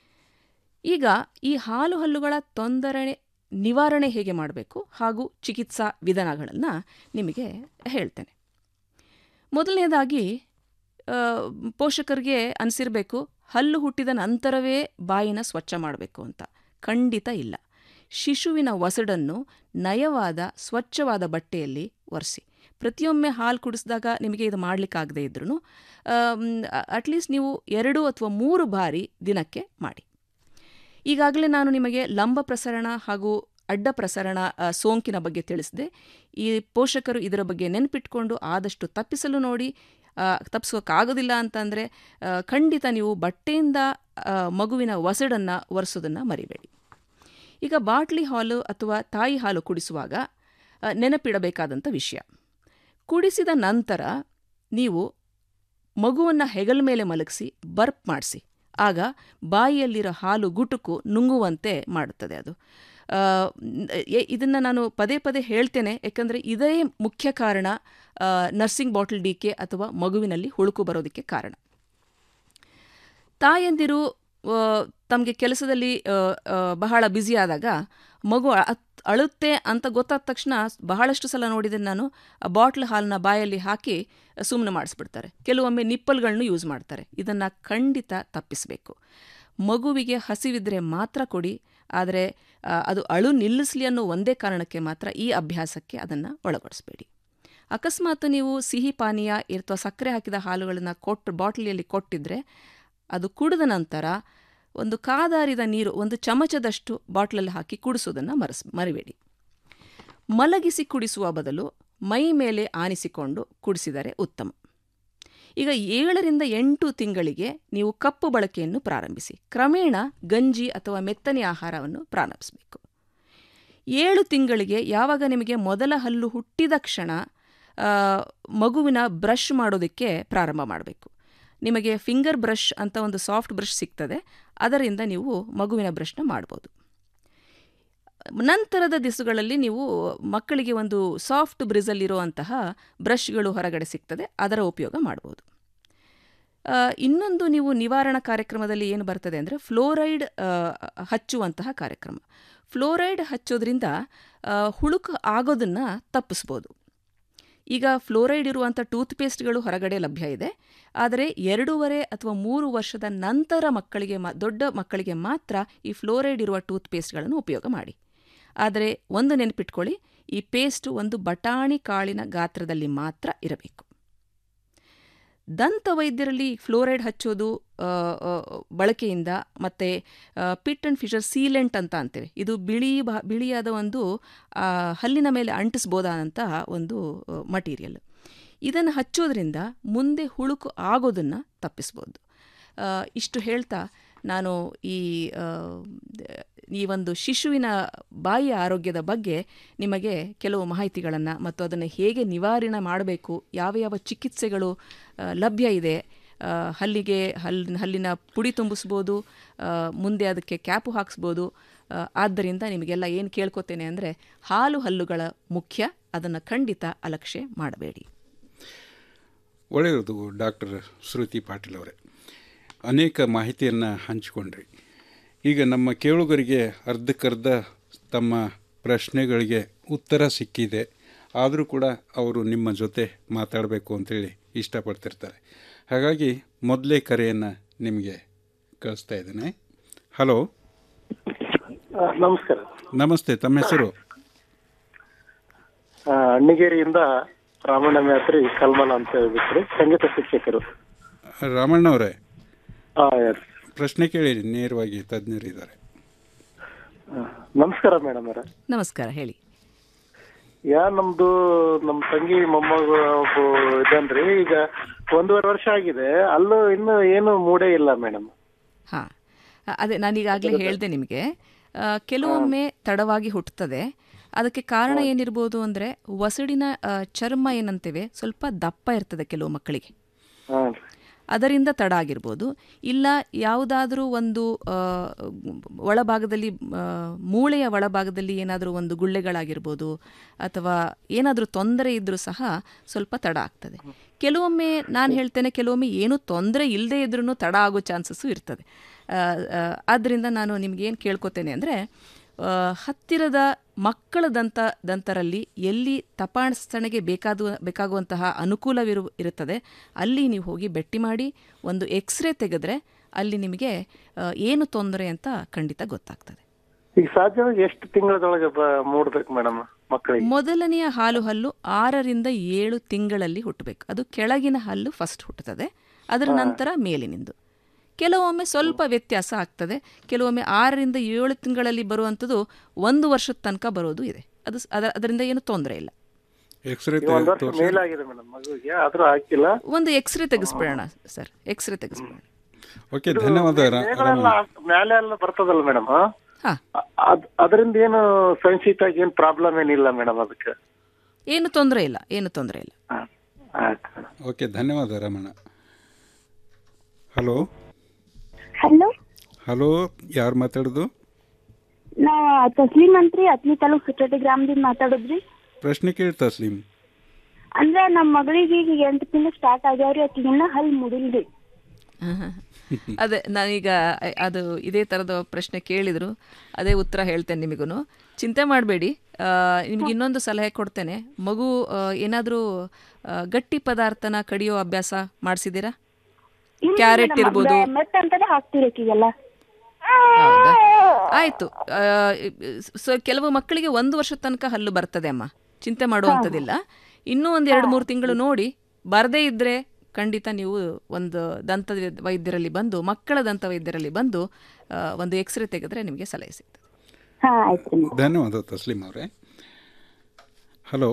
ಈಗ ಈ ಹಾಲು ಹಲ್ಲುಗಳ ತೊಂದರೆ ನಿವಾರಣೆ ಹೇಗೆ ಮಾಡಬೇಕು ಹಾಗೂ ಚಿಕಿತ್ಸಾ ವಿಧಾನಗಳನ್ನು ನಿಮಗೆ ಹೇಳ್ತೇನೆ ಮೊದಲನೇದಾಗಿ ಆ, ಪೋಷಕರಿಗೆ ಅನಿಸಿರಬೇಕು ಹಲ್ಲು ಹುಟ್ಟಿದ ನಂತರವೇ ಬಾಯಿನ ಸ್ವಚ್ಛ ಮಾಡಬೇಕು ಅಂತ ಖಂಡಿತ ಇಲ್ಲ ಶಿಶುವಿನ ಒಸಡನ್ನು ನಯವಾದ ಸ್ವಚ್ಛವಾದ ಬಟ್ಟೆಯಲ್ಲಿ ಒರೆಸಿ ಪ್ರತಿಯೊಮ್ಮೆ ಹಾಲು ಕುಡಿಸಿದಾಗ ನಿಮಗೆ ಇದು ಮಾಡಲಿಕ್ಕಾಗದೇ ಇದ್ರೂ ಅಟ್ಲೀಸ್ಟ್ ನೀವು ಎರಡು ಅಥವಾ ಮೂರು ಬಾರಿ ದಿನಕ್ಕೆ ಮಾಡಿ ಈಗಾಗಲೇ ನಾನು ನಿಮಗೆ ಲಂಬ ಪ್ರಸರಣ ಹಾಗೂ ಅಡ್ಡ ಪ್ರಸರಣ ಆ, ಸೋಂಕಿನ ಬಗ್ಗೆ ತಿಳಿಸಿದೆ ಈ ಪೋಷಕರು ಇದರ ಬಗ್ಗೆ ನೆನಪಿಟ್ಕೊಂಡು ಆದಷ್ಟು ತಪ್ಪಿಸಲು ನೋಡಿ ಆ, ತಪ್ಪಿಸೋಕ್ಕಾಗೋದಿಲ್ಲ ಅಂತಂದರೆ ಖಂಡಿತ ನೀವು ಬಟ್ಟೆಯಿಂದ ಆ, ಮಗುವಿನ ಒಸಡನ್ನು ಒರೆಸೋದನ್ನು ಮರಿಬೇಡಿ ಈಗ ಬಾಟ್ಲಿ ಹಾಲು ಅಥವಾ ತಾಯಿ ಹಾಲು ಕುಡಿಸುವಾಗ ಆ, ನೆನಪಿಡಬೇಕಾದಂಥ ವಿಷಯ ಕುಡಿಸಿದ ನಂತರ ನೀವು ಮಗುವನ್ನು ಹೆಗಲ ಮೇಲೆ ಮಲಗಿಸಿ ಬರ್ಪ್ ಮಾಡಿಸಿ ಆಗ ಬಾಯಿಯಲ್ಲಿರೋ ಹಾಲು ಗುಟುಕು ನುಂಗುವಂತೆ ಮಾಡುತ್ತದೆ ಅದು ಇದನ್ನು ನಾನು ಪದೇ ಪದೇ ಹೇಳ್ತೇನೆ ಯಾಕಂದರೆ ಇದೇ ಮುಖ್ಯ ಕಾರಣ ಆ, ನರ್ಸಿಂಗ್ ಬಾಟಲ್ ಡಿಕೆ ಅಥವಾ ಮಗುವಿನಲ್ಲಿ ಹುಳುಕು ಬರೋದಕ್ಕೆ ಕಾರಣ ತಾಯಂದಿರು ತಮಗೆ ಕೆಲಸದಲ್ಲಿ ಆ, ಆ, ಬಹಳ ಬ್ಯುಸಿ ಆದಾಗ ಮಗು ಅತ್- ಅಳುತ್ತೆ ಅಂತ ಗೊತ್ತಾದ ತಕ್ಷಣ ಬಹಳಷ್ಟು ಸಲ ನೋಡಿದ್ದೇನೆ ನಾನು ಬಾಟ್ಲ್ ಹಾಲನ್ನ ಬಾಯಲ್ಲಿ ಹಾಕಿ ಸುಮ್ಮನೆ ಮಾಡಿಸ್ಬಿಡ್ತಾರೆ ಕೆಲವೊಮ್ಮೆ ನಿಪ್ಪಲ್ಗಳನ್ನು ಯೂಸ್ ಮಾಡ್ತಾರೆ ಇದನ್ನು ಖಂಡಿತ ತಪ್ಪಿಸಬೇಕು ಮಗುವಿಗೆ ಹಸಿವಿದ್ರೆ ಮಾತ್ರ ಕೊಡಿ ಆದರೆ ಆ, ಅದು ಅಳು ನಿಲ್ಲಿಸಲಿ ಅನ್ನೋ ಒಂದೇ ಕಾರಣಕ್ಕೆ ಮಾತ್ರ ಈ ಅಭ್ಯಾಸಕ್ಕೆ ಅದನ್ನು ಒಳಗೊಳಿಸಬೇಡಿ ಅಕಸ್ಮಾತ್ ನೀವು ಸಿಹಿ ಪಾನೀಯ ಅಥವಾ ಸಕ್ಕರೆ ಹಾಕಿದ ಹಾಲುಗಳನ್ನು ಕೊಟ್ಟು ಬಾಟ್ಲಿಯಲ್ಲಿ ಕೊಟ್ಟಿದ್ರೆ ಅದು ಕುಡಿದ ನಂತರ ಒಂದು ಕಾದಾರಿದ ನೀರು ಒಂದು ಚಮಚದಷ್ಟು ಬಾಟ್ಲಲ್ಲಿ ಹಾಕಿ ಕುಡಿಸೋದನ್ನು ಮರೆಸ್ ಮರಿಬೇಡಿ ಮಲಗಿಸಿ ಕುಡಿಸುವ ಬದಲು ಮೈ ಮೇಲೆ ಆನಿಸಿಕೊಂಡು ಕುಡಿಸಿದರೆ ಉತ್ತಮ ಈಗ ಏಳರಿಂದ ಎಂಟು ತಿಂಗಳಿಗೆ ನೀವು ಕಪ್ಪು ಬಳಕೆಯನ್ನು ಪ್ರಾರಂಭಿಸಿ ಕ್ರಮೇಣ ಗಂಜಿ ಅಥವಾ ಮೆತ್ತನೆ ಆಹಾರವನ್ನು ಪ್ರಾರಂಭಿಸಬೇಕು ಏಳು ತಿಂಗಳಿಗೆ ಯಾವಾಗ ನಿಮಗೆ ಮೊದಲ ಹಲ್ಲು ಹುಟ್ಟಿದ ಕ್ಷಣ ಆ, ಮಗುವಿನ ಬ್ರಷ್ ಮಾಡೋದಕ್ಕೆ ಪ್ರಾರಂಭ ಮಾಡಬೇಕು ನಿಮಗೆ ಫಿಂಗರ್ ಬ್ರಷ್ ಅಂತ ಒಂದು ಸಾಫ್ಟ್ ಬ್ರಷ್ ಸಿಗ್ತದೆ ಅದರಿಂದ ನೀವು ಮಗುವಿನ ಬ್ರಷ್ನ ಮಾಡ್ಬೋದು ನಂತರದ ದಿವಸಗಳಲ್ಲಿ ನೀವು ಮಕ್ಕಳಿಗೆ ಒಂದು ಸಾಫ್ಟ್ ಬ್ರಿಸಲ್ಲಿರುವಂತಹ ಬ್ರಷ್ಗಳು ಹೊರಗಡೆ ಸಿಗ್ತದೆ ಅದರ ಉಪಯೋಗ ಮಾಡ್ಬೋದು ಆ, ಇನ್ನೊಂದು ನೀವು ನಿವಾರಣಾ ಕಾರ್ಯಕ್ರಮದಲ್ಲಿ ಏನು ಬರ್ತದೆ ಅಂದರೆ ಫ್ಲೋರೈಡ್ ಆ, ಹಚ್ಚುವಂತಹ ಕಾರ್ಯಕ್ರಮ ಫ್ಲೋರೈಡ್ ಹಚ್ಚೋದ್ರಿಂದ ಆ, ಹುಳುಕು ಆಗೋದನ್ನು ತಪ್ಪಿಸ್ಬೋದು ಈಗ ಫ್ಲೋರೈಡ್ ಇರುವಂಥ ಟೂತ್ಪೇಸ್ಟ್ಗಳು ಹೊರಗಡೆ ಲಭ್ಯ ಇದೆ ಆದರೆ ಎರಡೂವರೆ ಅಥವಾ ಮೂರು ವರ್ಷದ ನಂತರ ಮಕ್ಕಳಿಗೆ ಮಾ ದೊಡ್ಡ ಮಕ್ಕಳಿಗೆ ಮಾತ್ರ ಈ ಫ್ಲೋರೈಡ್ ಇರುವ ಟೂತ್ಪೇಸ್ಟ್ಗಳನ್ನು ಉಪಯೋಗ ಮಾಡಿ ಆದರೆ ಒಂದು ನೆನಪಿಟ್ಕೊಳ್ಳಿ ಈ ಪೇಸ್ಟ್ ಒಂದು ಬಟಾಣಿ ಕಾಳಿನ ಗಾತ್ರದಲ್ಲಿ ಮಾತ್ರ ಇರಬೇಕು ದಂತ ವೈದ್ಯರಲ್ಲಿ ಫ್ಲೋರೈಡ್ ಹಚ್ಚೋದು ಆ, ಆ, ಬಳಕೆಯಿಂದ ಮತ್ತು ಪಿಟ್ ಅಂಡ್ ಫಿಶರ್ ಸೀಲೆಂಟ್ ಅಂತ ಅಂತೇವೆ ಇದು ಬಿಳಿ ಬಾ ಬಿಳಿಯಾದ ಒಂದು ಆ, ಹಲ್ಲಿನ ಮೇಲೆ ಅಂಟಿಸ್ಬೋದಾದಂತಹ ಒಂದು ಮಟೀರಿಯಲ್ ಇದನ್ನು ಹಚ್ಚೋದ್ರಿಂದ ಮುಂದೆ ಹುಳುಕು ಆಗೋದನ್ನು ತಪ್ಪಿಸ್ಬೋದು ಆ, ಇಷ್ಟು ಹೇಳ್ತಾ ನಾನು ಈ ಆ, ಈ ಒಂದು ಶಿಶುವಿನ ಬಾಯಿಯ ಆರೋಗ್ಯದ ಬಗ್ಗೆ ನಿಮಗೆ ಕೆಲವು ಮಾಹಿತಿಗಳನ್ನು ಮತ್ತು ಅದನ್ನು ಹೇಗೆ ನಿವಾರಣೆ ಮಾಡಬೇಕು ಯಾವ ಯಾವ ಚಿಕಿತ್ಸೆಗಳು ಆ, ಲಭ್ಯ ಇದೆ ಆ, ಹಲ್ಲಿಗೆ ಹಲ್ಲಿನ ಹಲ್ಲಿನ ಪುಡಿ ತುಂಬಿಸ್ಬೋದು ಆ, ಮುಂದೆ ಅದಕ್ಕೆ ಕ್ಯಾಪು ಹಾಕ್ಸ್ಬೋದು ಆ, ಆದ್ದರಿಂದ ನಿಮಗೆಲ್ಲ ಏನು ಕೇಳ್ಕೊತೇನೆ ಅಂದರೆ ಹಾಲು ಹಲ್ಲುಗಳ ಮುಖ್ಯ ಅದನ್ನು ಖಂಡಿತ ಅಲಕ್ಷ್ಯ ಮಾಡಬೇಡಿ ಒಳ್ಳೆಯದು ಡಾಕ್ಟರ್ ಶ್ರುತಿ ಪಾಟೀಲ್ ಅವರೇ ಅನೇಕ ಮಾಹಿತಿಯನ್ನು ಹಂಚಿಕೊಂಡ್ರಿ ಈಗ ನಮ್ಮ ಕೇಳುಗರಿಗೆ ಅರ್ಧಕ್ಕರ್ಧ ತಮ್ಮ ಪ್ರಶ್ನೆಗಳಿಗೆ ಉತ್ತರ ಸಿಕ್ಕಿದೆ ಆದರೂ ಕೂಡ ಅವರು ನಿಮ್ಮ ಜೊತೆ ಮಾತಾಡಬೇಕು ಅಂತೇಳಿ ಇಷ್ಟಪಡ್ತಿರ್ತಾರೆ ಹಾಗಾಗಿ ಮೊದಲೇ ಕರೆಯನ್ನು ನಿಮಗೆ ಕಳಿಸ್ತಾ ಇದ್ದೇನೆ ಹಲೋ ನಮಸ್ಕಾರ ನಮಸ್ತೆ ತಮ್ಮ ಹೆಸರು ಆ, ಅಣ್ಣಿಗೇರಿಯಿಂದ ರಾಮಣ್ಣ ಮೇತ್ರಿ ಕಲ್ಮಲ ಅಂತ ಹೇಳ್ಬಿಟ್ರಿ ಸಂಗೀತ ಶಿಕ್ಷಕರು ರಾಮಣ್ಣ ಅವರೇ ಹಾ yes. ಪ್ರಶ್ನೆ ಕೇಳಿ ನೇರವಾಗಿ ತಜ್ಞರಿದ್ದಾರೆ ಆ, ನಮಸ್ಕಾರ ಮೇಡಮ್ ಅವರ ನಮಸ್ಕಾರ ಹೇಳಿ ಯಾ ನಮ್ದು ನಮ್ ತಂಗಿ ಮೊಮ್ಮಗ ಒಬ್ಬ ಇದ್ದಾನ್ರಿ ಈಗ ಒಂದೂವರೆ ವರ್ಷ ಆಗಿದೆ ಅಲ್ಲೂ ಇನ್ನು ಏನು ಮೂಡೇ ಇಲ್ಲ ಮೇಡಮ್ ಹಾಂ ಅದೇ ನಾನೀಗಾಗಲೇ ಹೇಳಿದೆ ನಿಮಗೆ ಆ, ಕೆಲವೊಮ್ಮೆ ತಡವಾಗಿ ಹುಟ್ಟುತ್ತದೆ ಅದಕ್ಕೆ ಕಾರಣ ಏನಿರ್ಬೋದು ಅಂದರೆ ವಸಡಿನ ಆ, ಚರ್ಮ ಏನಂತೇವೆ ಸ್ವಲ್ಪ ದಪ್ಪ ಇರ್ತದೆ ಕೆಲವು ಮಕ್ಕಳಿಗೆ ಅದರಿಂದ ತಡ ಆಗಿರ್ಬೋದು ಇಲ್ಲ ಯಾವುದಾದ್ರೂ ಒಂದು ಆ, ಒಳಭಾಗದಲ್ಲಿ ಆ, ಮೂಳೆಯ ಒಳಭಾಗದಲ್ಲಿ ಏನಾದರೂ ಒಂದು ಗುಳ್ಳೆಗಳಾಗಿರ್ಬೋದು ಅಥವಾ ಏನಾದರೂ ತೊಂದರೆ ಇದ್ದರೂ ಸಹ ಸ್ವಲ್ಪ ತಡ ಆಗ್ತದೆ ಕೆಲವೊಮ್ಮೆ ನಾನು ಹೇಳ್ತೇನೆ ಕೆಲವೊಮ್ಮೆ ಏನೂ ತೊಂದರೆ ಇಲ್ಲದೆ ಇದ್ರೂ ತಡ ಆಗೋ ಚಾನ್ಸಸ್ಸು ಇರ್ತದೆ ಆ, ಆ, ಆದ್ದರಿಂದ ನಾನು ನಿಮ್ಗೆ ಏನು ಕೇಳ್ಕೊತೇನೆ ಅಂದರೆ ಹತ್ತಿರದ ಮಕ್ಕಳ ದಂತ ದಂತರಲ್ಲಿ ಎಲ್ಲಿ ತಪಾಸಣೆಗೆ ಬೇಕಾದ ಬೇಕಾಗುವಂತಹ ಅನುಕೂಲವಿರು ಇರುತ್ತದೆ ಅಲ್ಲಿ ನೀವು ಹೋಗಿ ಭೇಟಿ ಮಾಡಿ ಒಂದು ಎಕ್ಸ್ರೇ ತೆಗೆದ್ರೆ ಅಲ್ಲಿ ನಿಮಗೆ ಆ, ಏನು ತೊಂದರೆ ಅಂತ ಖಂಡಿತ ಗೊತ್ತಾಗ್ತದೆ ಈಗ ಸಾಧ್ಯವಾಗಿ ಎಷ್ಟು ತಿಂಗಳದೊಳಗೆ ಬ- ಮೂಡ್ಬೇಕು ಮೇಡಮ್ ಮಕ್ಕಳಿಗೆ ಮೊದಲನೆಯ ಹಾಲು ಹಲ್ಲು ಆರರಿಂದ ಏಳು ತಿಂಗಳಲ್ಲಿ ಹುಟ್ಟಬೇಕು ಅದು ಕೆಳಗಿನ ಹಲ್ಲು ಫಸ್ಟ್ ಹುಟ್ಟುತ್ತದೆ ಅದರ ಹಾ. ನಂತರ ಮೇಲಿನಿಂದು ಕೆಲವೊಮ್ಮೆ ಸ್ವಲ್ಪ ವ್ಯತ್ಯಾಸ ಆಗ್ತದೆ ಕೆಲವೊಮ್ಮೆ ಆರರಿಂದ ಏಳು ತಿಂಗಳಲ್ಲಿ ಬರುವಂಥದ್ದು ಒಂದು ವರ್ಷದ ತನಕ ಬರೋದು ಇದೆ ಅದು ಸ್- ಅದರ ಅದರಿಂದ ಏನು ತೊಂದರೆ ಇಲ್ಲ ಎಕ್ಸ್ರೇ ಈಗ ಒಂದ್ ವರ್ಷ ಮೇಲಾಗಿದೆ ಮೇಡಮ್ ಮಗುವಿಗೆ ಆದ್ರೂ ಹಾಕಿಲ್ಲ ಒಂದು ಎಕ್ಸ್ರೇ ತೆಗೆಸ್ಬಿಡೋಣ ಸರ್ ಎಕ್ಸ್ರೇ ತೆಗೆಸ್ಬಿಡೋಣ ಓಕೆ ಧನ್ಯವಾದ ರ- ಮೇಗಳೆಲ್ಲ ಮೇಲೆ ಎಲ್ಲ ಬರ್ತದಲ್ಲ ಮೇಡಮ್ ಹಾ. ಅದರಿಂದ ಏನು ಸಂಶಯಿತ ಏನ್ ಪ್ರಾಬ್ಲಮ್ ಏನಿಲ್ಲ ಮೇಡಮ್ ಅದಕ್ಕೆ ಏನು ತೊಂದರೆ ಇಲ್ಲ ಏನು ತೊಂದರೆ ಇಲ್ಲ ಓಕೆ ಧನ್ಯವಾದ ರಮಣ ಹಲೋ ಹಲೋ ಹಲೋ ಯಾರು ಮಾತಾಡೋದು ನಾ ತಸ್ಲೀಮ್ ಅಂತ್ರಿ ಅತ್ನಿ ತಾಲೂಕ್ ಸುತ್ತೋಟಿ ಗ್ರಾಮದಿಂದ ಮಾತಾಡೋದ್ರಿ ಪ್ರಶ್ನೆ ಕೇಳಿ ತಸ್ಲೀಮ್ ಅಂದ್ರ ನಮ್ಮ ಮಗಳಿಗೆ ಈಗ ಎಂಟು ತಿಂಗಳು ಸ್ಟಾರ್ಟ್ ಆಗ್ಯಾವ್ರಿ ಆಕಿಗಿನ್ನ ಹಲ್ ಮುಡಿಲ್ರಿ ಅದೇ ನಾನೀಗ ಅ- ಅದು ಇದೇ ಥರದ ಪ್ರಶ್ನೆ ಕೇಳಿದರು ಅದೇ ಉತ್ತರ ಹೇಳ್ತೇನೆ ನಿಮಗೂ ಚಿಂತೆ ಮಾಡಬೇಡಿ ನಿಮ್ಗೆ ಇನ್ನೊಂದು ಸಲಹೆ ಕೊಡ್ತೇನೆ ಮಗು ಏನಾದರೂ ಗಟ್ಟಿ ಪದಾರ್ಥನ ಕಡಿಯೋ ಅಭ್ಯಾಸ ಮಾಡಿಸಿದ್ದೀರಾ ಕ್ಯಾರೆಟ್ ಇರ್ಬೋದು ಮೆತ್ತ ಅಂತಾನೆ ಹಾಕ್ತಿರಿ ಆಕಿಗೆಲ್ಲ ಹೌದಾ ಆಯ್ತು ಆ, ಸೊ ಕೆಲವು ಮಕ್ಕಳಿಗೆ ಒಂದು ವರ್ಷದ ತನಕ ಹಲ್ಲು ಬರ್ತದೆ ಅಮ್ಮ ಚಿಂತೆ ಮಾಡುವಂಥದ್ದಿಲ್ಲ ಇನ್ನೂ ಒಂದು ಎರಡು ಮೂರು ತಿಂಗಳು ನೋಡಿ ಬರದೇ ಇದ್ರೆ ಖಂಡಿತ ನೀವು ಒಂದು ದಂತ ವೈದ್ಯರಲ್ಲಿ ಬಂದು ಮಕ್ಕಳ ದಂತ ವೈದ್ಯರಲ್ಲಿ ಬಂದು ಆ, ಒಂದು ಎಕ್ಸ್ರೇ ತೆಗೆದ್ರೆ ನಿಮಗೆ ಸಲಹೆ ಸಿಗ್ತದೆ ಹಾ ಆಯ್ತು ಧನ್ಯವಾದ ತಸ್ಲೀಮ್ ಅವರೇ ಹಲೋ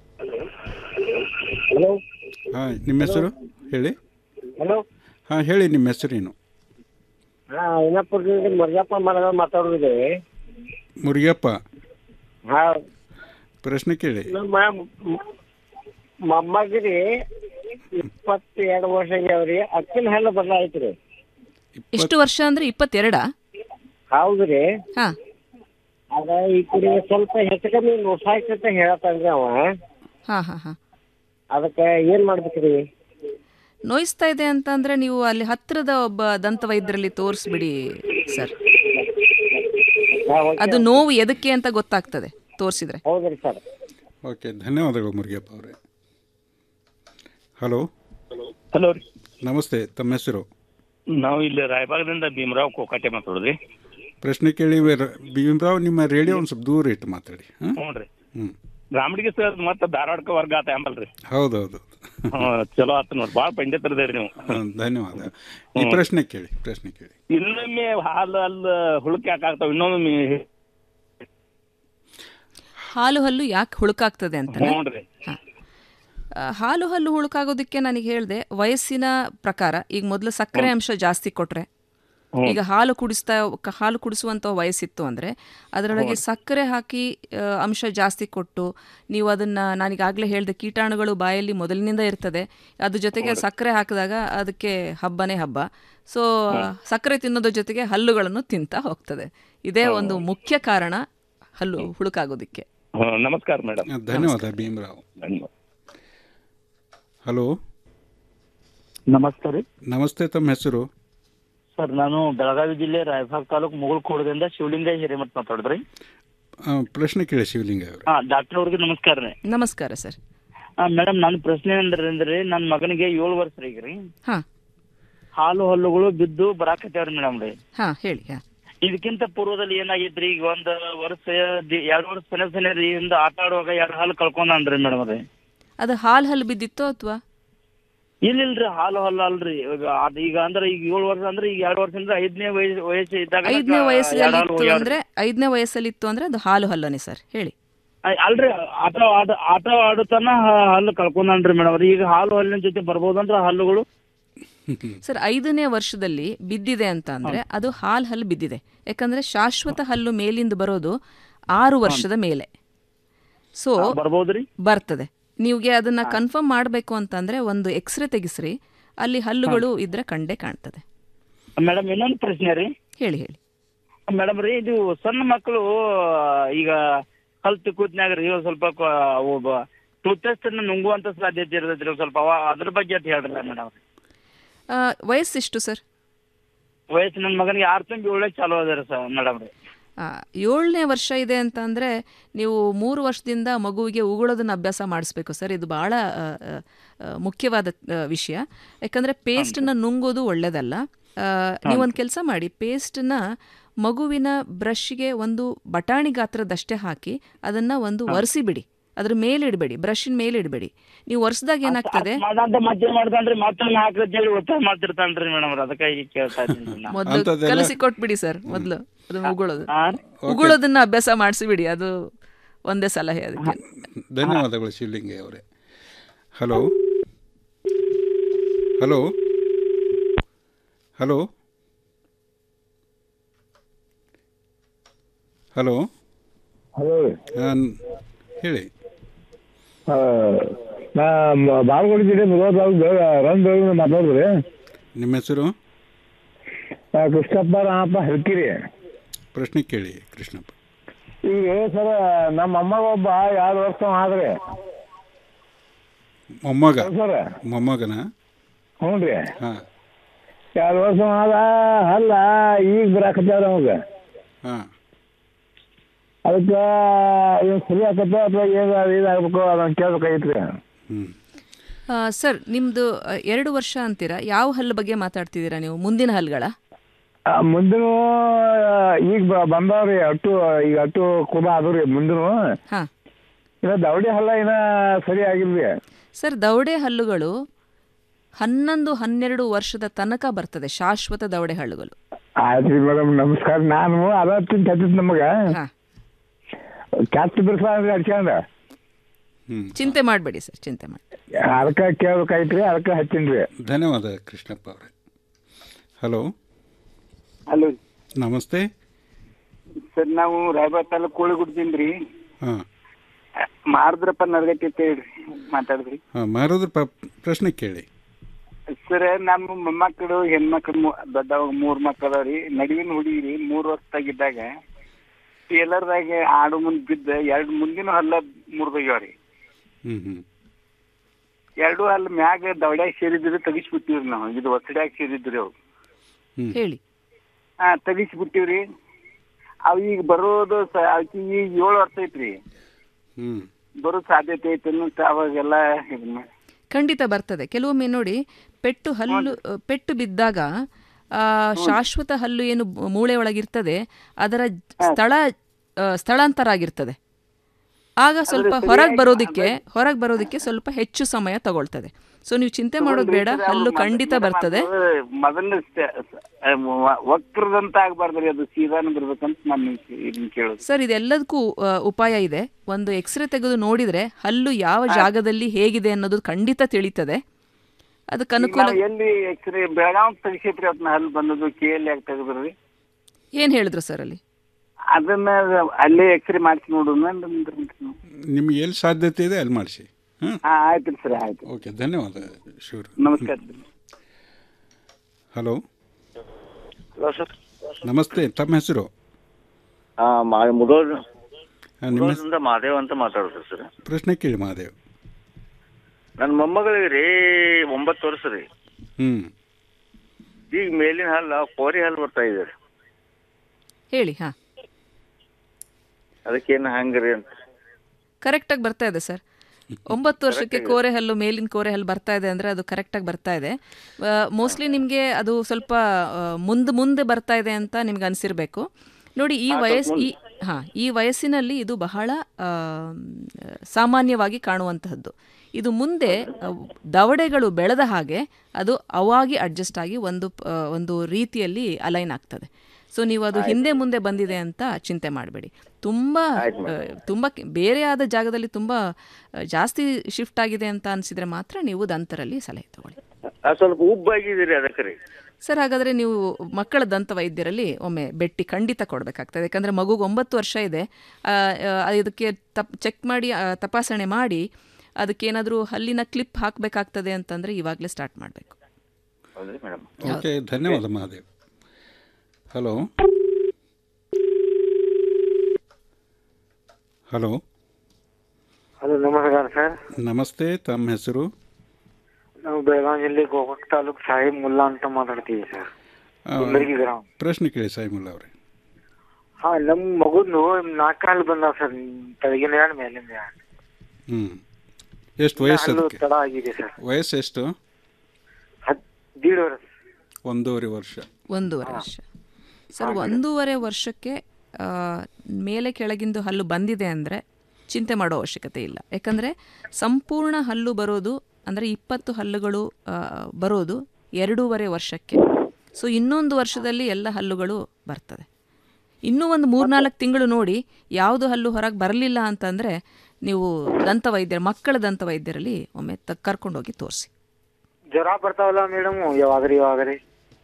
ಹಲೋ ಹಾಂ ನಿಮ್ಮ ಹೆಸರು ಹೇಳಿ ಹಲೋ ಹಾಂ ಹೇಳಿ ನಿಮ್ಮ ಹೆಸರೇನು ಹಾ ಐನಾಪುರದಿಂದ ಮರ್ಜಪ್ಪ ಮರಗ ಮಾತಾಡೋದು ಮುರಿಯಪ್ಪ ಹಾ ಪ್ರಶ್ನೆ ಕೇಳಿ ನಮ್ಮ ಮೊಮ್ಮಗಿರಿ ಇಪ್ಪತ್ತೆರಡು ವರ್ಷ ಆಗ್ಯಾವ್ರಿ ಅಕ್ಕಿನ ಹಲ್ಲು ಬದಲಾಯ್ತ್ರಿ ಎಷ್ಟು ವರ್ಷ ಅಂದ್ರೆ ಇಪ್ಪತ್ತೆರಡಾ ಹೌದ್ರಿ ಹಾ ಅದ ಈ ಕಡೆ ಸ್ವಲ್ಪ ಹೆಚ್ಚು ಕಮ್ಮಿ ನೋಸಾಯ್ತಂತ ಹೇಳತ್ತಾನ್ರಿ ಅವ ಹಾ ಹಾ ಹಾ ಅದಕ್ಕೆ ಏನ್ ಮಾಡ್ಬೇಕ್ರಿ ನೋಯಿಸ್ತಾ ಇದೆ ಅಂತ ಅಂದ್ರೆ ನೀವು ಅಲ್ಲಿ ಹತ್ತಿರದ ಒಬ್ಬ ದಂತ ವೈದ್ಯರಲ್ಲಿ ತೋರಿಸ್ಬಿಡಿ ಸರ್ ಅದು ನೋವು ಎದಕ್ಕೆ ಅಂತ ಗೊತ್ತಾಗ್ತದೆ ತೋರಿಸಿದ್ರೆ ಹೌದ್ರಿ ಸರ್ ಓಕೆ ಧನ್ಯವಾದಗಳು ಮುರಿಯಪ್ಪ ಅವರೇ ಹಲೋ ಹಲೋ ರೀ ನಮಸ್ತೆ ತಮ್ಮ ಹೆಸರು ನಾವು ಇಲ್ಲಿ ರಾಯಬಾಗದಿಂದ ಭೀಮರಾವ್ ಕೋಕಾಟೆ ಮಾತಾಡೋದ್ರಿ ಪ್ರಶ್ನೆ ಕೇಳಿ ರ- ಭೀಮರಾವ್ ನಿಮ್ಮ ರೇಡಿಯೋ ಒಂದು ಸ್ವಲ್ಪ ದೂರ ಇಟ್ಟು ಮಾತಾಡಿ ಹಾಂ ಹ್ಞೂ ರೀ ಹ್ಞೂ ರಾಮಡಿಗೆ ಸರ್ ಮತ್ತೆ ಧಾರವಾಡಕ್ಕೆ ವರ್ಗ ಆತ ಅಂಬಲ್ರಿ ಹೌದೌದು ಹ್ಮ್ ಚಲೋ ಆತ ನೋಡ್ರಿ ಭಾಳ ಪಂಡಿತರದೇರಿ ನೀವು ಹಾಂ ಧನ್ಯವಾದ ಈ ಪ್ರಶ್ನೆ ಕೇಳಿ ಪ್ರಶ್ನೆ ಕೇಳಿ ಇನ್ನೊಮ್ಮೆ ಹಾಲು ಅಲ್ಲಿ ಹುಳುಕ್ ಯಾಕೆ ಆಗ್ತಾವ ಇನ್ನೊಮ್ಮೆ ಹಾಲು ಹಲ್ಲು ಯಾಕೆ ಹುಳುಕಾಗ್ತದೆ ಅಂತ ಹ್ಞೂ ರೀ ಹಾಲು ಹಲ್ಲು ಹುಳುಕಾಗೋದಕ್ಕೆ ನನಗೆ ಹೇಳಿದೆ ವಯಸ್ಸಿನ ಪ್ರಕಾರ ಈಗ ಮೊದಲು ಸಕ್ಕರೆ ಅಂಶ ಜಾಸ್ತಿ ಕೊಟ್ರೆ ಹ್ಮ್. ಈಗ ಹಾಲು ಕುಡಿಸ್ತಾ ಕ- ಹಾಲು ಕುಡಿಸುವಂಥ ವಯಸ್ಸಿತ್ತು ಅಂದರೆ ಅದರೊಳಗೆ ಸಕ್ಕರೆ ಹಾಕಿ ಆ, ಅಂಶ ಜಾಸ್ತಿ ಕೊಟ್ಟು ನೀವು ಅದನ್ನು ನಾನೀಗಾಗಲೇ ಹೇಳಿದೆ ಕೀಟಾಣುಗಳು ಬಾಯಲ್ಲಿ ಮೊದಲಿನಿಂದ ಇರ್ತದೆ ಅದ್ರ ಜೊತೆಗೆ ಸಕ್ಕರೆ ಹಾಕಿದಾಗ ಅದಕ್ಕೆ ಹಬ್ಬನೇ ಹಬ್ಬ ಸೊ ಸಕ್ಕರೆ ತಿನ್ನೋದ್ರ ಜೊತೆಗೆ ಹಲ್ಲುಗಳನ್ನು ತಿಂತಾ ಹೋಗ್ತದೆ ಇದೇ ಒಂದು ಮುಖ್ಯ ಕಾರಣ ಹಲ್ಲು ಹುಳುಕಾಗೋದಕ್ಕೆ ಹ್ಮ್, ನಮಸ್ಕಾರ ಮೇಡಮ್ ಧನ್ಯವಾದ ಭೀಮರಾವ್ ಹಲೋ ನಮಸ್ತೆ ರೀ ನಮಸ್ತೆ ತಮ್ಮ ಹೆಸರು ಸರ್ ನಾನು ಬೆಳಗಾವಿ ಜಿಲ್ಲೆ ರಾಯಭಾಗ್ ತಾಲೂಕು ಮುಗುಳ್ಕೋಡದಿಂದ ಶಿವಲಿಂಗ ಹಿರೇಮಠ್ ಮಾತಾಡಿದ್ರಿ ಆ, ಪ್ರಶ್ನೆ ಕೇಳಿ ಶಿವಲಿಂಗ ಅವರು ಹಾ ಡಾಕ್ಟರ್ ಅವ್ರಿಗೆ ನಮಸ್ಕಾರ ರೀ ನಮಸ್ಕಾರ ಸರ್ ಮೇಡಮ್ ನನ್ನ ಪ್ರಶ್ನೆ ಅಂದ್ರೆ ಅಂದ್ರೆ ನನ್ನ ಮಗನಿಗೆ ಏಳು ವರ್ಷ ರೀ ಈಗ ರೀ ಹಾ ಹಾಲು ಹಲ್ಲುಗಳು ಬಿದ್ದು ಬರಾಕತ್ಯಾವ್ರಿ ಮೇಡಮ್ ರೀ ಹಾ ಹೇಳಿ ಹಾ ಇದಕ್ಕಿಂತ ಪೂರ್ವದಲ್ಲಿ ಏನಾಗಿದ್ರಿ ಈಗ ಒಂದ್ ವರ್ಷ ದಿ- ಎರಡ್ ವರ್ಷ ಸನೆ ಸನೆ ರೀ ಹಿಂದ ಆಟ ಆಡುವಾಗ ಎರಡು ಹಾಲು ಕಳ್ಕೊಂಡ್ರಿ ಮೇಡಮ್ ರೀ ಅದು ಹಾಲು ಹಲ್ಲು ಬಿದ್ದಿತ್ತೋ ಅಥವಾ ಇಲ್ಲಿಲ್ರಿ ಹಾಲು ಹಲ್ಲು ಅಲ್ರಿ ಈಗ ಅದ್ ಈಗ ಅಂದ್ರೆ ಈಗ ಏಳು ವರ್ಷ ಅಂದ್ರೆ ಈಗ ಎರಡು ವರ್ಷ ಅಂದ್ರೆ ಐದನೇ ವಯಸ್ಸು ವಯಸ್ಸು ಇದ್ದಾಗ ಐದನೇ ಎರಡ್ ವಯಸ್ಸಲ್ಲಿ ಹಾಲು ಇತ್ತು ಹೋಗ್ಯಾವ್ರಿ. ಅಂದ್ರೆ ಐದನೇ ವಯಸ್ಸಲ್ಲಿ ಇತ್ತು ಅಂದ್ರೆ ಅದು ಹಾಲು ಹಲ್ಲನೆ ಸರ್ ಹೇಳಿ ಅಯ್- ಅಲ್ರಿ ಆಟ ಆಡ ಆಟ ಆಡುತ್ತಾನ ಹ- ಹಲ್ಲು ಕಳ್ಕೊಂಡ್ರಿ ಮೇಡಮ್ ಈಗ ಹಾಲು ಹಲ್ಲಿನ ಜೊತೆ ಬರ್ಬೋದಂದ್ರ ಹಲ್ಲುಗಳು ಸರ್ ಐದನೇ ವರ್ಷದಲ್ಲಿ ಬಿದ್ದಿದೆ ಅಂತ ಅಂದ್ರೆ ಅದು ಹಾಲು ಹಲ್ಲು ಬಿದ್ದಿದೆ ಯಾಕಂದ್ರೆ ಶಾಶ್ವತ ಹಲ್ಲು ಮೇಲಿಂದ ಬರೋದು ಆರು ವರ್ಷದ ಮೇಲೆ ಸೊ ಬರ್ಬೋದ್ರಿ ಬರ್ತದೆ ನೀವ್ಗೆ ಅದನ್ನ ಕನ್ಫರ್ಮ್ ಮಾಡಬೇಕು ಅಂತಂದ್ರೆ ಒಂದು ಎಕ್ಸ್ರೇ ತೆಗಿಸ್ರಿ ಅಲ್ಲಿ ಹಲ್ಲುಗಳು ಇದ್ರೆ ಕಂಡೇ ಕಾಣ್ತದೆ ಮೇಡಮ್ ಇನ್ನೊಂದು ಪ್ರಶ್ನೆ ರೀ ಹೇಳಿ ಹೇಳಿ ಮೇಡಮ್ ರೀ ಇದು ಸಣ್ಣ ಮಕ್ಕಳು ಈಗ ಹಲ್ ತಿಕ್ಕೂತ್ನ್ಯಾಗ ರೀ ಒಂದ್ ಸ್ವಲ್ಪ ಟೂತ್ ಪೇಸ್ಟ್ ಅನ್ನ ನುಂಗುವಂತ ಸಾಧ್ಯತೆ ಇರ್ತೈತ್ರಿ ಒಂದ್ ಸ್ವಲ್ಪ ಅವ ಅದ್ರ ಬಗ್ಗೆ ಅಂತ ಹೇಳ್ರಿ ಮೇಡಮ್ ಆ, ವಯಸ್ಸೆಷ್ಟು ಸರ್ ವಯಸ್ಸು ನನ್ನ ಮಗನಿಗೆ ಆರು ತಿಂಗಳು ಏಳೇ ಚಾಲು ಅದ ರೀ ಸರ್ ಮೇಡಮ್ ರೀ ಆ, ಏಳನೇ ವರ್ಷ ಇದೆ ಅಂತ ಅಂದರೆ ನೀವು ಮೂರು ವರ್ಷದಿಂದ ಮಗುವಿಗೆ ಉಗುಳೋದನ್ನ ಅಭ್ಯಾಸ ಮಾಡಿಸ್ಬೇಕು ಸರ್ ಇದು ಭಾಳ ಆ, ಆ, ಆ, ಮುಖ್ಯವಾದ ಆ, ವಿಷಯ ಯಾಕಂದರೆ ಪೇಸ್ಟನ್ನ ನುಂಗೋದು ಒಳ್ಳೆಯದಲ್ಲ ನೀವೊಂದು ಕೆಲಸ ಮಾಡಿ ಪೇಸ್ಟನ್ನ ಮಗುವಿನ ಬ್ರಷ್ಗೆ ಒಂದು ಬಟಾಣಿ ಗಾತ್ರದಷ್ಟೇ ಹಾಕಿ ಅದನ್ನು ಒಂದು ಒರೆಸಿ ಬಿಡಿ ಅದ್ರ ಮೇಲೆ ಇಡಬೇಡಿ ಬ್ರಷಿನ ಮೇಲೆ ಇಡಬೇಡಿ ನೀವು ಒರೆಸ್ದಾಗ ಏನಾಗ್ತದೆ ಮಾಡಂತ ಮತ್ತೆ ಮಾಡ್ತಾನ್ರಿ ಮತ್ತೊಮ್ಮೆ ಹಾಕಂತ ಹೇಳಿ ಒತ್ತಾಯ ಮಾಡ್ತಿರ್ತಾನ್ರಿ ಮೇಡಮ್ ಅದಕ್ಕಾಗಿ ಕೇಳ್ತಾ ಇದ್ದೀನಿ ನಾ. ಮೊದಲು ಅಂಥದ್ದೆಲ್ಲ- ಕಲಿಸಿ ಕೊಟ್ಬಿಡಿ ಸರ್ ಮೊದಲು ಅದನ್ನ ಉಗುಳೋದು ಹಾ. ಉಗುಳೋದನ್ನ ಅಭ್ಯಾಸ ಮಾಡಿಸಿಬಿಡಿ ಅದು ಒಂದೇ ಸಲಹೆ ಅದಕ್ಕೆ ಧನ್ಯವಾದಗಳು ಶಿವಲಿಂಗಿ ಅವರೇ hello hello hello hello hello ಹಾಂ ಹೇಳಿ ನಾ ಬಾಲ್ಗೋಡಿ ಜಿಲ್ಲೆ ಮುಧೋಳ ರಂಗ್ ಬೆಳಗ್ಗೆ ಮಾತಾಡಿದ್ರಿ ನಿಮ್ಮ ಹೆಸರು ಕೃಷ್ಣಪ್ಪ ರಾಮಪ್ಪ ಹೇಳ್ತೀರಿ ಪ್ರಶ್ನೆ ಕೇಳಿ ಕೃಷ್ಣಪ್ಪ ಈಗ ಸರ ನಮ್ಮ ಅಮ್ಮಗ ಒಬ್ಬ ಎರಡು ವರ್ಷ ಆದ್ರಿ ಮೊಮ್ಮಗ ಸರ್ ಮೊಮ್ಮಗನ ಹ್ಞೂ ರೀ ಹಾಂ ಎರಡು ವರ್ಷ ಆದ ಅಲ್ಲ ಈಗ ಬರಾಕತ್ತಾರ ಅವಾಗ ಹಾಂ ಅದಕ್ಕೆ ಏನು ಸರಿ ಆಕತ್ತ ಅಥವಾ ಏನು ಇದಾಗಬೇಕು ಅದನ್ನ ಕೇಳ್ಬೇಕಾಗಿತ್ರಿ ಆ, ಸರ್ ನಿಮ್ದು ಆ, ಎರಡು ವರ್ಷ ಅಂತೀರಾ ಯಾವ ಹಲ್ಲು ಬಗ್ಗೆ ಮಾತಾಡ್ತಿದ್ದೀರಾ ನೀವು ಮುಂದಿನ ಹಲ್ಗಳ ಆ, ಮುಂದಿನ ಈಗ ಬ- ಬಂದಾವ್ರಿ ಅಟ್ಟು ಈಗ ಅಟ್ಟು ಕೂಡ ಅದಾವ್ರಿ ಮುಂದಿನ ಹಾ ಇನ್ನ ದವಡಿ ಹಲ್ಲ ಇನ್ನ ಸರಿ ಆಗಿಲ್ರಿ ಸರ್ ದವಡೆ ಹಲ್ಲುಗಳು ಹನ್ನೊಂದು ಹನ್ನೆರಡು ವರ್ಷದ ತನಕ ಬರ್ತದೆ ಶಾಶ್ವತ ದವಡೆ ಹಲ್ಲುಗಳು ಆಯ್ತ್ರಿ ಮೇಡಮ್ ನಮಸ್ಕಾರ ನಾನು ಅರವತ್ತಿನ ಹತ್ತಿತ್ ನಮಗ ಕ್ಯಾಸ್ಟ್ ಬಿರ್ಸ ಅಡ್ಸ್ಕೊಂಡ ಚಿಂತೆ ಮಾಡಬೇಡಿ ಸರ್ ಚಿಂತೆ ಮಾಡಿ ಅದಕ್ಕ ಕೇಳ್ಬೇಕಾಯ್ತ್ರಿ ಅದಕ್ಕ ಹಚ್ಚಿನ್ರಿ ಧನ್ಯವಾದ ಕೃಷ್ಣಪ್ಪ ಅವರೇ ಹಲೋ ಹಲೋ ನಮಸ್ತೆ ಸರ್ ನಾವು ರಾಯಬಾಗ್ ತಾಲೂಕ್ ಕೋಳಿಗುಡ್ದಿಂದ್ರಿ ಹಾಂ ಮಾರ್ದ್ರಪ್ಪ ನರ್ಗಟ್ಟಿ ಅಂತ ಹೇಳ್ರಿ ಮಾತಾಡಿದ್ರಿ ಹಾಂ ಮಾರೋದ್ರ ಪ ಪ್ರಶ್ನೆ ಕೇಳಿ ಸರ್ ನಮ್ಮ ಮೊಮ್ಮಕ್ಕಳು ಹೆಣ್ಮಕ್ಳು ಮೂ- ದೊಡ್ಡವ ಮೂರ್ ಮಕ್ಳು ಅದಾವ್ರಿ ನಡುವಿನ ಹುಡುಗಿರಿ ಮೂರ್ ವರ್ಷದಾಗಿದ್ದಾಗ ಟೇಲರ್ದಾಗ ಆಡು ಮುಂದ್ ಬಿದ್ದ ಎರಡ್ ಮುಂದಿನ ಹಲ್ಲ ಮುರಿದೋಗ್ಯಾವ್ರಿ ಹ್ಞೂ ಹ್ಞೂ ಎರಡು ಹಲ್ಲ ಮ್ಯಾಗ ದವಡ್ಯಾಗ ಸೇರಿದ್ರೆ ತೆಗಿಸ್ಬಿಟ್ಟಿವ್ರಿ ನಾವು ಇದು ಒಸಡ್ಯಾಗ ಸೇರಿದ್ರಿ ಅವು ಹೇಳಿ ಹಾ ತೆಗಿಸ್ಬಿಟ್ಟಿವ್ರಿ ಅವ್ ಈಗ ಬರೋದು ಸ- ಆಕಿ ಈಗ ಏಳು ವರ್ಷ ಐತ್ರಿ ಹ್ಞೂ ಬರೋ ಸಾಧ್ಯತೆ ಐತೆ ಅನ್ನೋಂತ ಅವಾಗೆಲ್ಲ ಇದ್ ಮಾಡಿ ಖಂಡಿತ ಬರ್ತದೆ ಕೆಲವೊಮ್ಮೆ ನೋಡಿ ಪೆಟ್ಟು ಹಲ್ಲು ಪೆಟ್ಟು ಬಿದ್ದಾಗ ಆ, ಶಾಶ್ವತ ಹಲ್ಲು ಏನು ಬ- ಮೂಳೆ ಒಳಗಿರ್ತದೆ ಅದರ ಸ್ಥಳ ಆ, ಸ್ಥಳಾಂತರ ಆಗಿರ್ತದೆ ಆಗ ಸ್ವಲ್ಪ ಹೊರಗೆ ಬರೋದಕ್ಕೆ ಹೊರಗೆ ಬರೋದಕ್ಕೆ ಸ್ವಲ್ಪ ಹೆಚ್ಚು ಸಮಯ ತಗೊಳ್ತದೆ ಸೊ ನೀವು ಚಿಂತೆ ಮಾಡೋದು ಬೇಡ ಹಲ್ಲು ಖಂಡಿತ ಬರ್ತದೆ ಮೊದಲ ವಕ್ರದಂತ ಆಗ್ಬಾರ್ದ್ರಿ ಅದು ಸೀದಾನ ಬರ್ಬೇಕಂತ ನಾನು ಇದನ್ನ ಕೇಳೋದು ಸರ್ ಇದೆಲ್ಲದಕ್ಕೂ ಆ, ಉಪಾಯ ಇದೆ ಒಂದು ಎಕ್ಸ್ರೇ ತೆಗೆದು ನೋಡಿದ್ರೆ ಹಲ್ಲು ಯಾವ ಜಾಗದಲ್ಲಿ ಹೇಗಿದೆ ಅನ್ನೋದು ಖಂಡಿತ ತಿಳಿತದೆ ಅದಕ್ಕೆ ಈಗ ಅನುಕೂಲ ನಾವ್ ಎಲ್ಲಿ ಎಕ್ಸ್ರೇ ಬೆಳಗಾವ್ ತೆಗಿಸೈತ್ರಿ ಅದನ್ನ ಹಲ್ ಬಂದದ್ದು ಕೆ ಎಲ್ ಯಾಕೆ ತೆಗೆದ್ರಿ ಏನ್ ಹೇಳಿದ್ರು ಸರ್ ಅಲ್ಲಿ ಅದನ್ನ ಅಲ್ಲೇ ಎಕ್ಸ್ರೇ ಮಾಡಿಸಿ ನೋಡೋಣ ನಿಮ್ಗೆ ಎಲ್ಲಿ ಸಾಧ್ಯತೆ ಇದೆ ಅಲ್ಲಿ ಮಾಡಿಸಿ ಹಾಂ ಹಾ ಆಯ್ತು ಸರ್ ಆಯ್ತು ಓಕೆ ಧನ್ಯವಾದ ಶಿವರು ನಮಸ್ಕಾರ ಹಲೋ ಹಲೋ ಸರ್ ನಮಸ್ತೆ ತಮ್ಮ ಹೆಸರು ಹಾ ಮಾ ಮುದೋಳ್ ಹಾಂ ನಿಮ್ಮ ಹೆಸರು ಮುದೋಳದಿಂದ ಮಾದೇವ್ ಅಂತ ಮಾತಾಡೋದು ಸರ್ ಪ್ರಶ್ನೆ ಕೇಳಿ ಮಹಾದೇವ್ ನನ್ನ ಮೊಮ್ಮಗಳಿಗೆ ರೀ ಒಂಬತ್ತು ವರ್ಷ ರೀ ಹ್ಞೂ ಈಗ ಮೇಲಿನ ಹಲ್ಲ ಕೋರಿ ಹಲ್ಲು ಬರ್ತಾ ಇದೆ ರೀ ಹೇಳಿ ಹಾ ಅದಕ್ಕೇನು ಹಂಗ್ರಿ ಅಂತ ಕರೆಕ್ಟಾಗಿ ಬರ್ತಾ ಇದೆ ಸರ್ ಒಂಬತ್ತು ವರ್ಷಕ್ಕೆ ಕೋರೆ ಹಲ್ಲು ಮೇಲಿನ ಕೋರೆ ಹಲ್ಲು ಬರ್ತಾ ಇದೆ ಅಂದರೆ ಅದು ಕರೆಕ್ಟಾಗಿ ಬರ್ತಾ ಇದೆ ಮೋಸ್ಟ್ಲಿ ನಿಮಗೆ ಅದು ಸ್ವಲ್ಪ ಮುಂದೆ ಮುಂದೆ ಬರ್ತಾ ಇದೆ ಅಂತ ನಿಮ್ಗೆ ಅನಿಸಿರ್ಬೇಕು ನೋಡಿ ಈ ಹಾ, ಸ್ವಲ್ಪ ವಯಸ್ಸು ಈ ಮುಂದೆ. ಹಾಂ ಈ ವಯಸ್ಸಿನಲ್ಲಿ ಇದು ಬಹಳ ಆ, ಸಾಮಾನ್ಯವಾಗಿ ಕಾಣುವಂತಹದ್ದು ಇದು ಮುಂದೆ ಆ, ದವಡೆಗಳು ಬೆಳೆದ ಹಾಗೆ ಅದು ಅವಾಗಿ ಅಡ್ಜಸ್ಟ್ ಆಗಿ ಒಂದು ಆ, ಒಂದು ರೀತಿಯಲ್ಲಿ ಅಲೈನ್ ಆಗ್ತದೆ ಸೊ ನೀವು ಅದು ಹಿಂದೆ ಮುಂದೆ ಬಂದಿದೆ ಅಂತ ಚಿಂತೆ ಮಾಡಬೇಡಿ ತುಂಬ ತುಂಬ ಕೆ- ಬೇರೆ ಆದ ಜಾಗದಲ್ಲಿ ತುಂಬ ಆ, ಜಾಸ್ತಿ ಶಿಫ್ಟ್ ಆಗಿದೆ ಅಂತ ಅನಿಸಿದ್ರೆ ಮಾತ್ರ ನೀವು ದಂತರಲ್ಲಿ ಸಲಹೆ ತಗೊಳ್ಳಿ ಅದು ಸ್ವಲ್ಪ ಉಬ್ಬಾಗಿದ್ದೀರಿ ಅದಕ್ಕೆ ರೀ ಸರ್ ಹಾಗಾದರೆ ನೀವು ಮಕ್ಕಳ ದಂತ ವೈದ್ಯರಲ್ಲಿ ಒಮ್ಮೆ ಭೇಟಿ ಖಂಡಿತ ಕೊಡಬೇಕಾಗ್ತದೆ ಯಾಕಂದರೆ ಮಗುಗೆ ಒಂಬತ್ತು ವರ್ಷ ಇದೆ ಆ, ಆ, ಇದಕ್ಕೆ ತಪ್ ಚೆಕ್ ಮಾಡಿ ಆ, ತಪಾಸಣೆ ಮಾಡಿ ಅದಕ್ಕೇನಾದರೂ ಹಲ್ಲಿನ ಕ್ಲಿಪ್ ಹಾಕಬೇಕಾಗ್ತದೆ ಅಂತಂದರೆ ಇವಾಗಲೇ ಸ್ಟಾರ್ಟ್ ಮಾಡಬೇಕು ಹೌದ್ರಿ ಮೇಡಮ್ ಓಕೆ ಧನ್ಯವಾದ ಮಹಾದೇವ್ ಹಲೋ ಹಲೋ ಹಲೋ ನಮಸ್ಕಾರ ಸರ್ ನಮಸ್ತೆ ತಮ್ಮ ಹೆಸರು ನಾವು ಬೆಳಗಾವಿ ಜಿಲ್ಲೆ ಗೋಕಾಕ್ ತಾಲೂಕ್ ಸಾಹಿಬ್ ಮುಲ್ಲಾ ಅಂತ ಮಾತಾಡ್ತೀವಿ ಸರ್ ಆ, ಕುಂದರ್ಗಿ ಗ್ರಾಮ ಪ್ರಶ್ನೆ ಕೇಳಿ ಸಾಯಿಮುಲ್ಲ ಅವರೇ ಹಾ ನಮ್ ಮಗುನು ನಾಲ್ಕರಲ್ಲಿ ಬಂದಾವ ಸರ್ ತೆಳಗಿನ ಎರಡು ಮೇಲಿಂದ ಎರಡು ಹ್ಞೂ ಎಷ್ಟು ವಯಸ್ಸು ಹಲ್ಲು ಅದಕ್ಕೆ ತಡ ಆಗಿದೆ ಸರ್ ವಯಸ್ಸು ಎಷ್ಟು ದೀಡ್ ವರ್ಷ ಒಂದೂವರೆ ವರ್ಷ ಒಂದೂವರೆ ವರ್ಷ ಸರ್ ಒಂದೂವರೆ ವರ್ಷಕ್ಕೆ ಆ, ಮೇಲೆ ಕೆಳಗಿಂದು ಹಲ್ಲು ಬಂದಿದೆ ಅಂದರೆ ಚಿಂತೆ ಮಾಡೋ ಅವಶ್ಯಕತೆ ಇಲ್ಲ ಯಾಕಂದರೆ ಸಂಪೂರ್ಣ ಹಲ್ಲು ಬರೋದು ಅಂದರೆ ಇಪ್ಪತ್ತು ಹಲ್ಲುಗಳು ಆ, ಬರೋದು ಎರಡೂವರೆ ವರ್ಷಕ್ಕೆ ಸೊ ಇನ್ನೊಂದು ವರ್ಷದಲ್ಲಿ ಎಲ್ಲ ಹಲ್ಲುಗಳು ಬರ್ತದೆ ಇನ್ನೂ ಒಂದು ಮೂರ್ನಾಲ್ಕು ತಿಂಗಳು ನೋಡಿ ಯಾವುದು ಹಲ್ಲು ಹೊರಗೆ ಬರಲಿಲ್ಲ ಅಂತಂದರೆ ನೀವು ದಂತವೈದ್ಯರ ಮಕ್ಕಳ ದಂತವೈದ್ಯರಲ್ಲಿ ಒಮ್ಮೆ ತ ಕರ್ಕೊಂಡೋಗಿ ತೋರಿಸಿ ಜ್ವರ ಬರ್ತಾವಲ್ಲ ಮೇಡಮ್ ಯಾವಾಗ್ರಿ ಯಾವಾಗ್ರಿ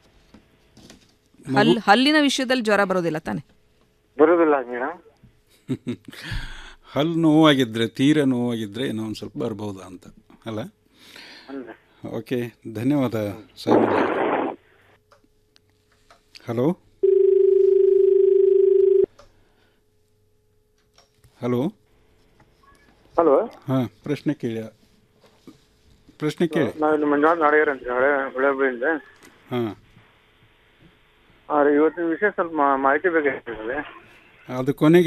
ಹಲ್ ಹಲ್ಲಿನ ವಿಷಯದಲ್ಲಿ ಜ್ವರ ಬರೋದಿಲ್ಲ ತಾನೆ ಬರುದಿಲ್ಲ ಮೇಡಮ್ ಹಲ್ಲು ನೋವಾಗಿದ್ದರೆ ತೀರ ನೋವಾಗಿದ್ದರೆ ಏನೋ ಒಂದು ಸ್ವಲ್ಪ ಬರ್ಬೋದಾ ಅಂತ ಅಲ್ಲ ಓಕೆ ಧನ್ಯವಾದ ಸಾಯಿಮುಲ್ಲ ಹಲೋ ಹಲೋ ಹಲೋ ಹಾಂ ಪ್ರಶ್ನೆ ಕೇಳಿ ಪ್ರಶ್ನೆ ಕೇಳಿ ನಾವು ಇಲ್ಲಿ ಮಂಜುನಾಥ್ ನಾಡಿಗರ್ ಅಂತ ಹಳೆ ಹೊಳೆಬಳಿಯಿಂದ ಹಾಂ ಇವತ್ತಿನ ವಿಷಯ ಸ್ವಲ್ಪ ಮಾ- ಮಾಹಿತಿ ಬೇಕಾಗಿರ್ತದೆ ಅದು ಕೊನೆಗೆ